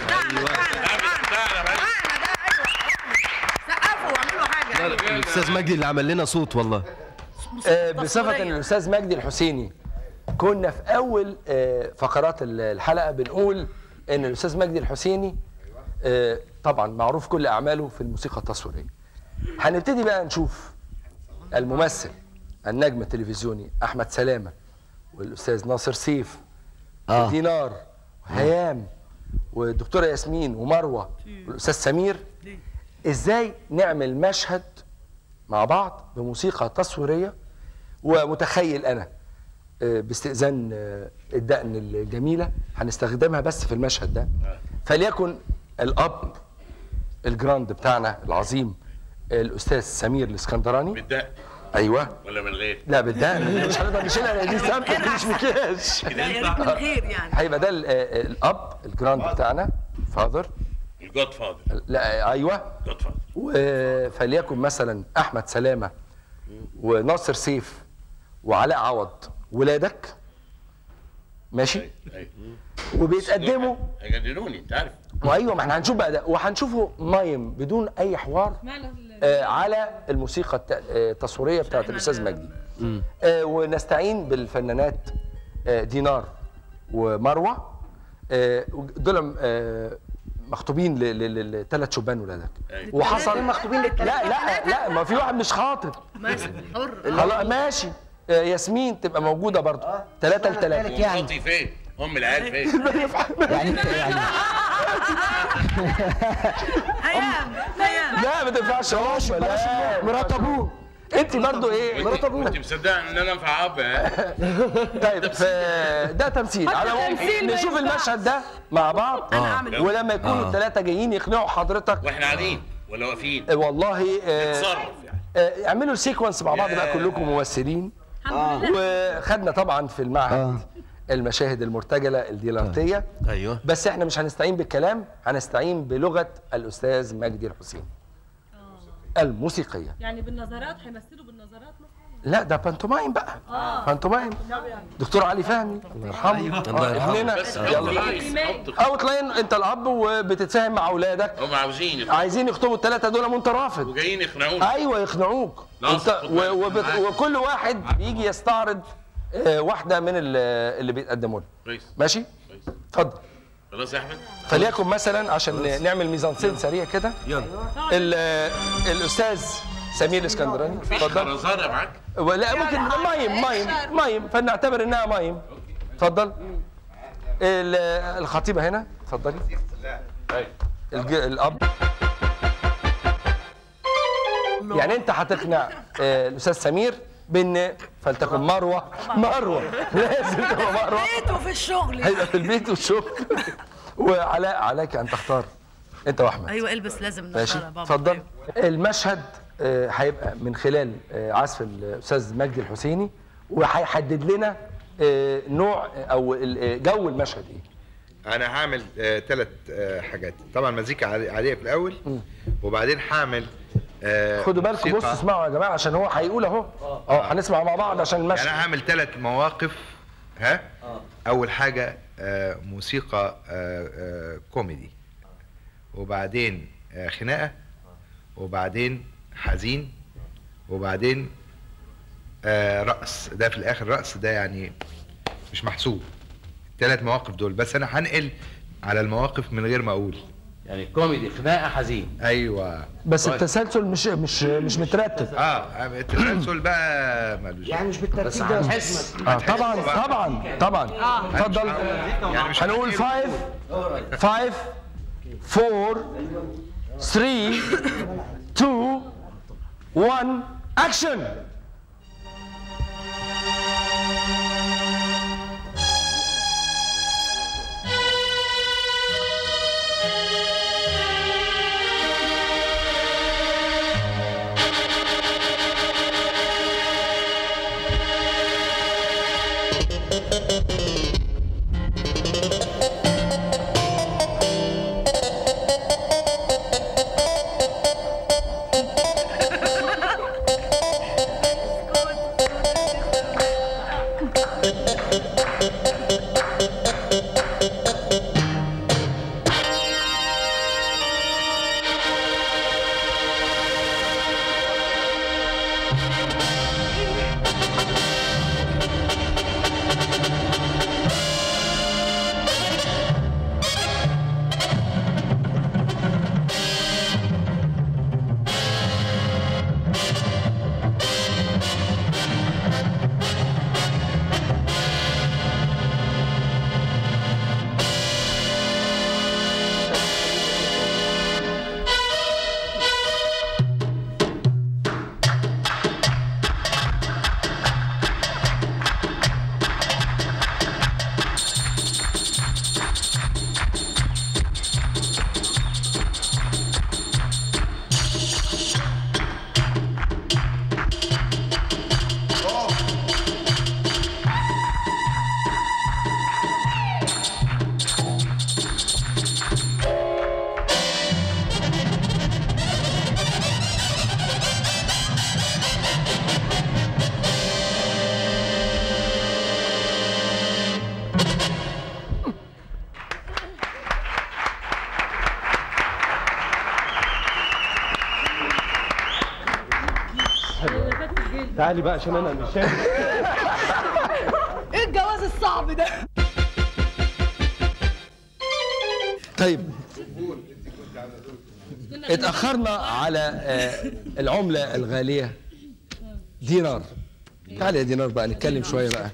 سقفوا واعملوا حاجه الاستاذ مجدي اللي عمل لنا صوت والله آه، بصفة إن الأستاذ مجدي الحسيني كنا في أول آه، فقرات ال- الحلقة بنقول إن الأستاذ مجدي الحسيني آه، طبعا معروف كل أعماله في الموسيقى التصويرية هنبتدي بقى نشوف الممثل النجم التلفزيوني أحمد سلامة والأستاذ ناصر سيف آه. ودينار وهيام والدكتورة ياسمين ومروة والأستاذ سمير إزاي نعمل مشهد مع بعض بموسيقى تصويرية ومتخيل أنا آه، باستئذان آه، الدقن الجميلة هنستخدمها بس في المشهد ده فليكن الأب الجراند بتاعنا العظيم الأستاذ سمير الإسكندراني بالدق أيوه ولا من غير لا بالدقن مش هنقدر نشيلها لأن دي سامبل دي مش مكياج لا يا ريت من غير يعني هيبقى ده ال- آه، الأب الجراند بتاعنا فاذر الجود فاذر لا ايوه جود فاذر و- فليكن مثلا احمد سلامه وناصر سيف وعلاء عوض ولادك ماشي وبيتقدموا هيجننوني انت عارف وايوه ما احنا هنشوف بقى ده وهنشوفه مايم بدون اي حوار آه على الموسيقى الت- آه، التصويريه بتاعت الاستاذ مجدي آه ونستعين بالفنانات آه دينار ومروه آه دول آه مخطوبين لثلاث شبان ولادك أيوة. وحصل مخطوبين لا لا لا ما في واحد مش خاطب ماشي حر خلاص ماشي آه ياسمين تبقى موجوده برضه ثلاثه لثلاثه يعني. مراتي فين ام العيال فين يعني انت يعني هيام هيام لا ما تنفعش بلاش هم بلاش لا مرات ابوه انت برضه ايه مرات ابوه انت مصدق ان انا انفع اب ها؟ طيب ف- ده تمثيل على العموم تمثيل ما نشوف ينفعش. المشهد ده مع بعض أنا أعمل. ولما يكونوا الثلاثه جايين يقنعوا حضرتك واحنا قاعدين ولا واقفين آه، والله آه، نتصرف يعني آه، اعملوا السيكونس مع بعض بقى كلكم ممثلين آه. وخدنا طبعا في المعهد آه. المشاهد المرتجله الديلارتيه ايوه بس احنا مش هنستعين بالكلام هنستعين بلغه الاستاذ مجدي الحسين الموسيقيه يعني بالنظرات هيمثلوا بالنظرات مثلا لا ده بانتومايم بقى آه. بانتومايم دكتور علي فهمي الله يرحمه أيوة. آه، الله يرحمه. ابننا بس يلا حط- او تلاقي انت الاب وبتتفاهم مع اولادك هم عاوزين عايزين يخطبوا الثلاثه دول وانت رافض وجايين يقنعونا ايوه يقنعوك لا، انت خد بالك. و- وبت... معاك. وكل واحد بيجي يستعرض آه، واحده من ال- اللي بيتقدموا له كويس ماشي كويس اتفضل خلاص يا احمد فليكن مثلا عشان نعمل ميزانسين سريع كده يلا ال- الاستاذ سمير الاسكندراني مفيش اتفضل خرزانه معاك ولا ممكن مايم مايم مايم فلنعتبر انها مايم اتفضل ال- الخطيبه هنا اتفضلي الج- الاب يعني انت هتقنع آه، الاستاذ سمير بان فلتكن مروه مروه لازم تبقى مروه بيته في الشغل هيبقى في البيت والشغل وعلاء عليك ان تختار انت واحمد ايوه البس لازم ماشي نختار يا بابا اتفضل المشهد آه، هيبقى من خلال آه، عزف الاستاذ مجدي الحسيني وهيحدد لنا آه، نوع او ال- آه، جو المشهد ايه انا هعمل ثلاث حاجات طبعا مزيكا عادي- عاديه في الاول وبعدين هعمل آه، خدوا بالكم موسيقى. بصوا اسمعوا يا جماعه عشان هو هيقول اهو اه هنسمع مع بعض عشان يعني المشهد انا هعمل ثلاث مواقف ها اول حاجه آه، موسيقى آه، آه، كوميدي وبعدين آه، خناقه وبعدين حزين وبعدين آه، رقص ده في الاخر رقص ده يعني مش محسوب الثلاث مواقف دول بس انا هنقل على المواقف من غير ما اقول يعني كوميدي خناقه حزين ايوه بس التسلسل مش مش مش مترتب اه التسلسل بقى ملوش يعني مش بالترتيب بس ده هنحس اه طبعا طبعا طبعا اتفضل يعني مش هنقول 5 5 4 3 2 1 اكشن تعالي بقى عشان انا مش شايف ايه الجواز الصعب ده طيب اتأخرنا على آه، العملة الغالية دينار تعالى يا دينار بقى نتكلم شوية بقى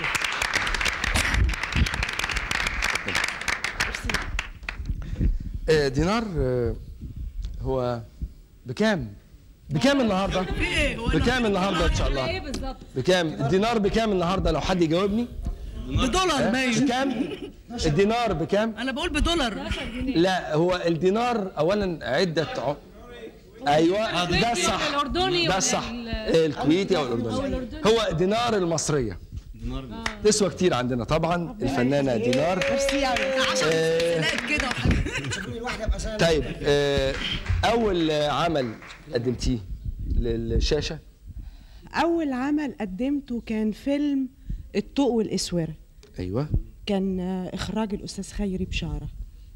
آه، دينار آه، هو بكام؟ بكام النهارده؟ بكام النهارده ان شاء الله؟ ايه بالظبط بكام؟ الدينار بكام النهارده لو حد يجاوبني؟ بدولار ها؟ باين بكام؟ الدينار بكام؟ انا بقول بدولار لا هو الدينار اولا عده ع... ايوه ده الصح الأردني ده ولا الصح ال- الكويتي او أو الاردني الأردني. هو دينار المصريه تسوى كتير عندنا طبعا الفنانه دينار آه، كده طيب آه، اول عمل قدمتيه للشاشه أول عمل قدمته كان فيلم الطوق والإسورة ايوه كان آه، إخراج الأستاذ خيري بشارة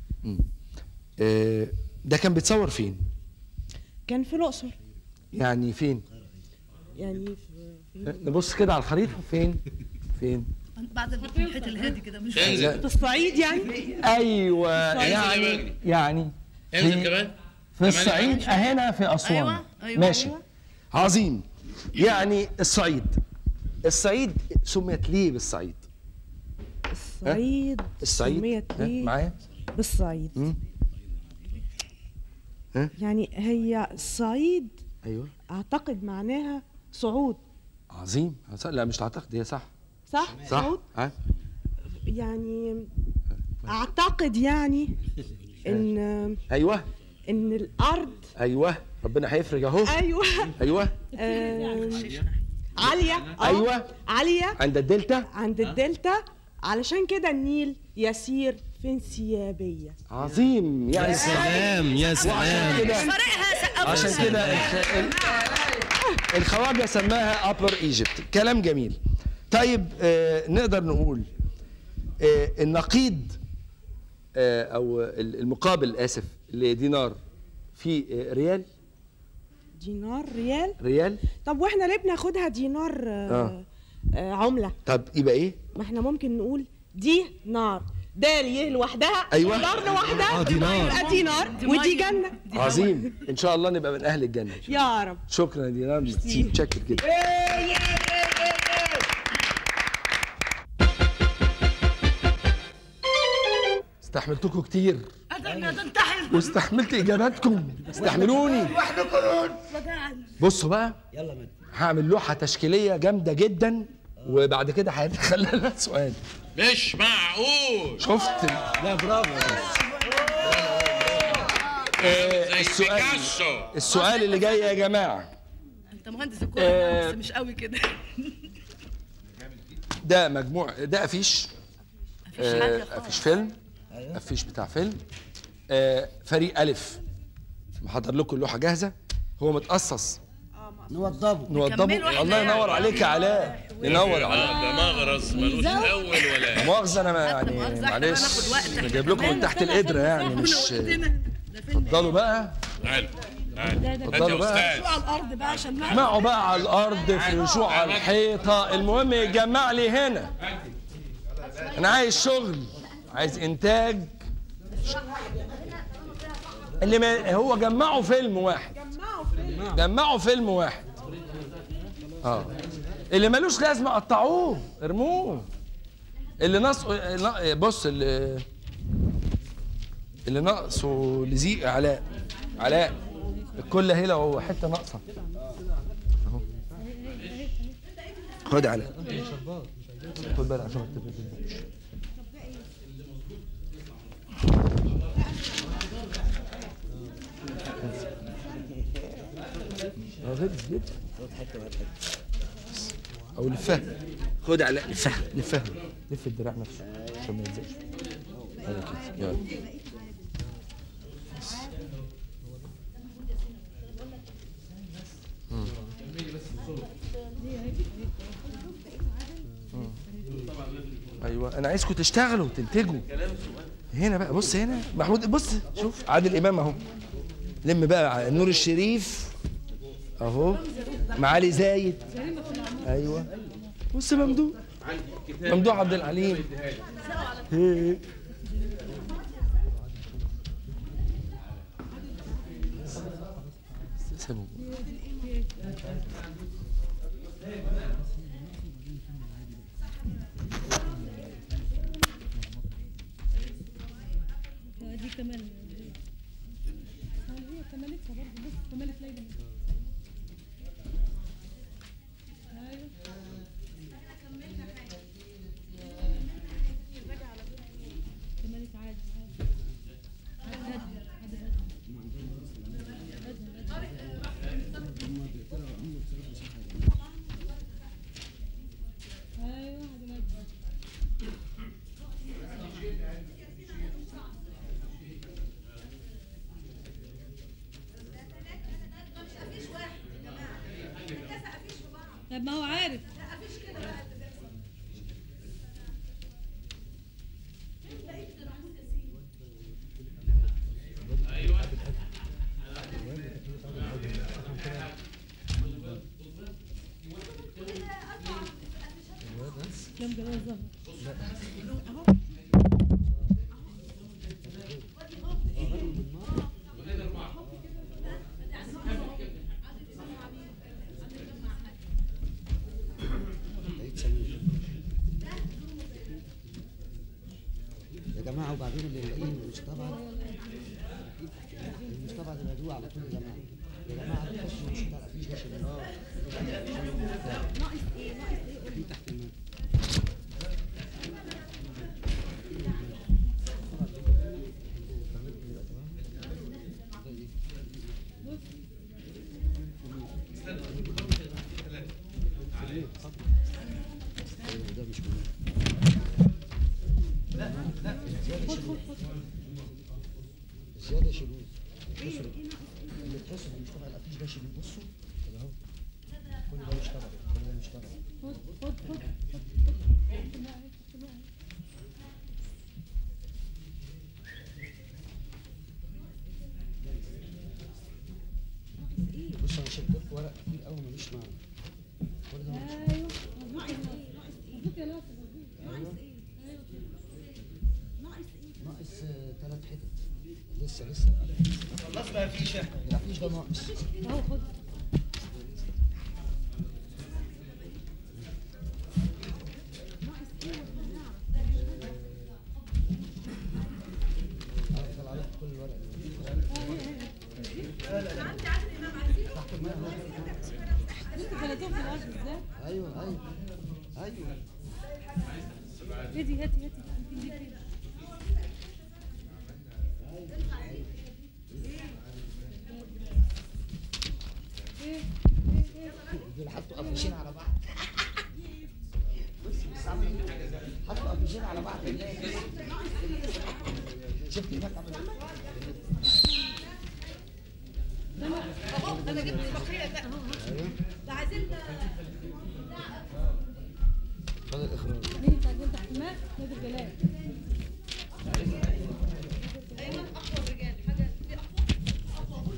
آه، ده كان بيتصور فين كان في الأقصر يعني فين يعني في نبص كده على الخريطه فين فين بعد المحيط الهادي كده مش لا. في الصعيد يعني ايوه الصعيد. يعني يعني انزل في- كمان في الصعيد هنا في اسوان أيوة، أيوة، ماشي أيوة. عظيم يعني الصعيد الصعيد سميت ليه بالصعيد الصعيد الصعيد سميت ها؟ ليه معايا بالصعيد مم. ها؟ يعني هي الصعيد ايوه أعتقد معناها صعود عظيم لا مش تعتقد هي صح صح؟ صح صعود ها يعني أعتقد يعني إن ايوه إن الأرض ايوه ربنا هيفرج اهو أيوه ايوه آم، عالية آه، أيوة. عالية عند الدلتا عند الدلتا علشان كده النيل يسير في انسيابية عظيم يعني يا سلام، يا سلام. كده فرقها سقف عشان كده الخ- ال- الخواجه سماها ابر ايجيبت كلام جميل طيب آه نقدر نقول آه النقيض آه او ال- المقابل اسف لدينار في آه ريال دينار ريال ريال طب واحنا ليه بناخدها دينار آه. آه. آه عملة طب يبقى ايه ما احنا ممكن نقول دي نار دال يه لوحدها أيوة. نار لوحدها آه، دينار. يبقى دينار ودي جنة عظيم ان شاء الله نبقى من اهل الجنه يا رب شكرا يا دينار ميرسي متشكر جدا استحملتكم كتير قدرنا تنتحر واستحملت اجاباتكم استحملوني بصوا بقى يلا مد هعمل لوحه تشكيليه جامده جدا وبعد كده هيتخلى لها سؤال مش معقول شفت لا برافو آه السؤال السؤال اللي جاي يا جماعه انت مهندس الكوره آه. بس مش قوي كده ده مجموع ده افيش مفيش حاجة آه، افيش فيلم افيش بتاع فيلم آه، فريق الف محضر لكم اللوحه جاهزه هو متقصص نوضبه نوضبه الله ينور عليك يا علاء ينور عليك ده مغرز ملوش اول ولا لا مؤاخذه انا ما يعني معلش أنا جايب لكم من تحت القدره يعني مش اتفضلوا بقى تعال تعال اتفضلوا بقى على الارض بقى عشان نعرف. اسمعوا بقى على الارض فرشوا على الحيطه المهم يتجمع لي هنا انا عايز شغل عايز انتاج اللي ما هو جمعوا فيلم واحد جمعوا فيلم واحد اه اللي ملوش لازمه قطعوه ارموه اللي ناقص بص اللي اللي ناقصه لزيق علاء علاء الكل هنا وهو حته ناقصه اهو خد علاء خد بالك عشان ما تتبهدلش. اه غير جدا او لفها خد علاء لفها لفها لف الدراع نفسه عشان ما يلزقش ايوه كده يلا مم. مم. ايوه انا عايزكم تشتغلوا وتنتجوا هنا بقى بص هنا محمود بص شوف عادل امام اهو لم بقى نور الشريف اهو معالي زايد ايوه بص ممدوح ممدوح عبد العليم هي. سيبهم دي كمان هي كملتها برضه بص كملت ليلى ايوه كملت عادي عادي عادي هادي هادي هادي هادي هادي طب ما هو عارف كم جمال ظهر يا جماعه وبعدين اللي يلاقيه مستبعد المستبعد العدو على طول يا جماعه يا جماعه تخشوا مش هتعرف فيش داش النار ناقص ايه ناقص ايه في تحت الماء ده مش مهم زيادة شلوت زيادة شلوت بصوا اللي تحسوا اللي مش تبع الافيش ده شلوت بصوا كده اهو كل ده مش تبع كل ده مش تبع خد خد خد بصوا انا شلت لكم ورق كتير قوي ملوش معنى كل ده ملوش معنى ايوه مظبوط يا ناصر مظبوط يا ناصر مظبوط أيوة. ناقص ايه ناقص ثلاث حتت لسه لسه خلصنا مفيش احنا الافيش ده ناقص اهو خد هقفل عليك كل الورق تحت الماء أهو. انت خليتهم في الارض ازاي؟ ايوه ايوه ايوه هاتي هاتي هاتي يمكن دي كده دول حطوا قفشين على بعض بص بص عامل ايه حطوا قفشين على بعض شفت هناك عمل اهو انا جبت البقيه ده ده عايزين فضل الاخراج مين بتاع جول تحت الماء؟ نادر جلال ايمن اقوى الرجال حاجه دي اقوى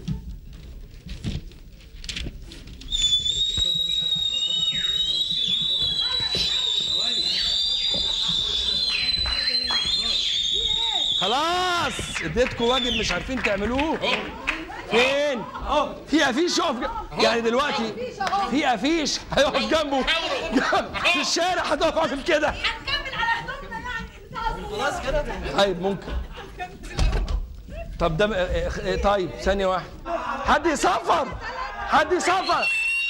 خلاص اديتكم واجب مش عارفين تعملوه فين؟ اهو في افيش يقف ج- يعني دلوقتي في افيش هيقف جنبه جنب- في الشارع هتقف عامل كده هنكمل على هدومنا يعني خلاص كده طيب ممكن طب ده م- اه- اه- طيب ثانية واحدة حد يصفر حد يصفر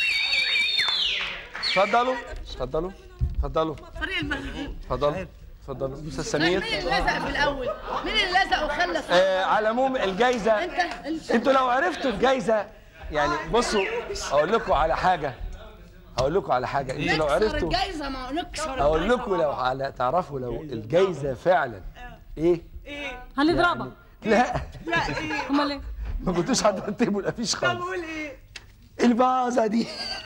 اتفضلوا اتفضلوا اتفضلوا فريق المغرب اتفضلوا اتفضلوا استاذ سمير مين اللي لزق في الاول؟ مين اللي لزق وخلى الصوت؟ آه على العموم الجايزة انت انت انتوا لو عرفتوا الجايزة يعني بصوا اقول لكم على حاجة هقول لكم على حاجة انتوا لو نكسر عرفتوا الجايزه ما هو نكسر اقول الجايزة لكم لو على تعرفوا لو الجايزة فعلا ايه هنضربها لا لا ايه امال ايه ما كنتوش هترتبوا الافيش طب خالص قول ايه الفازة دي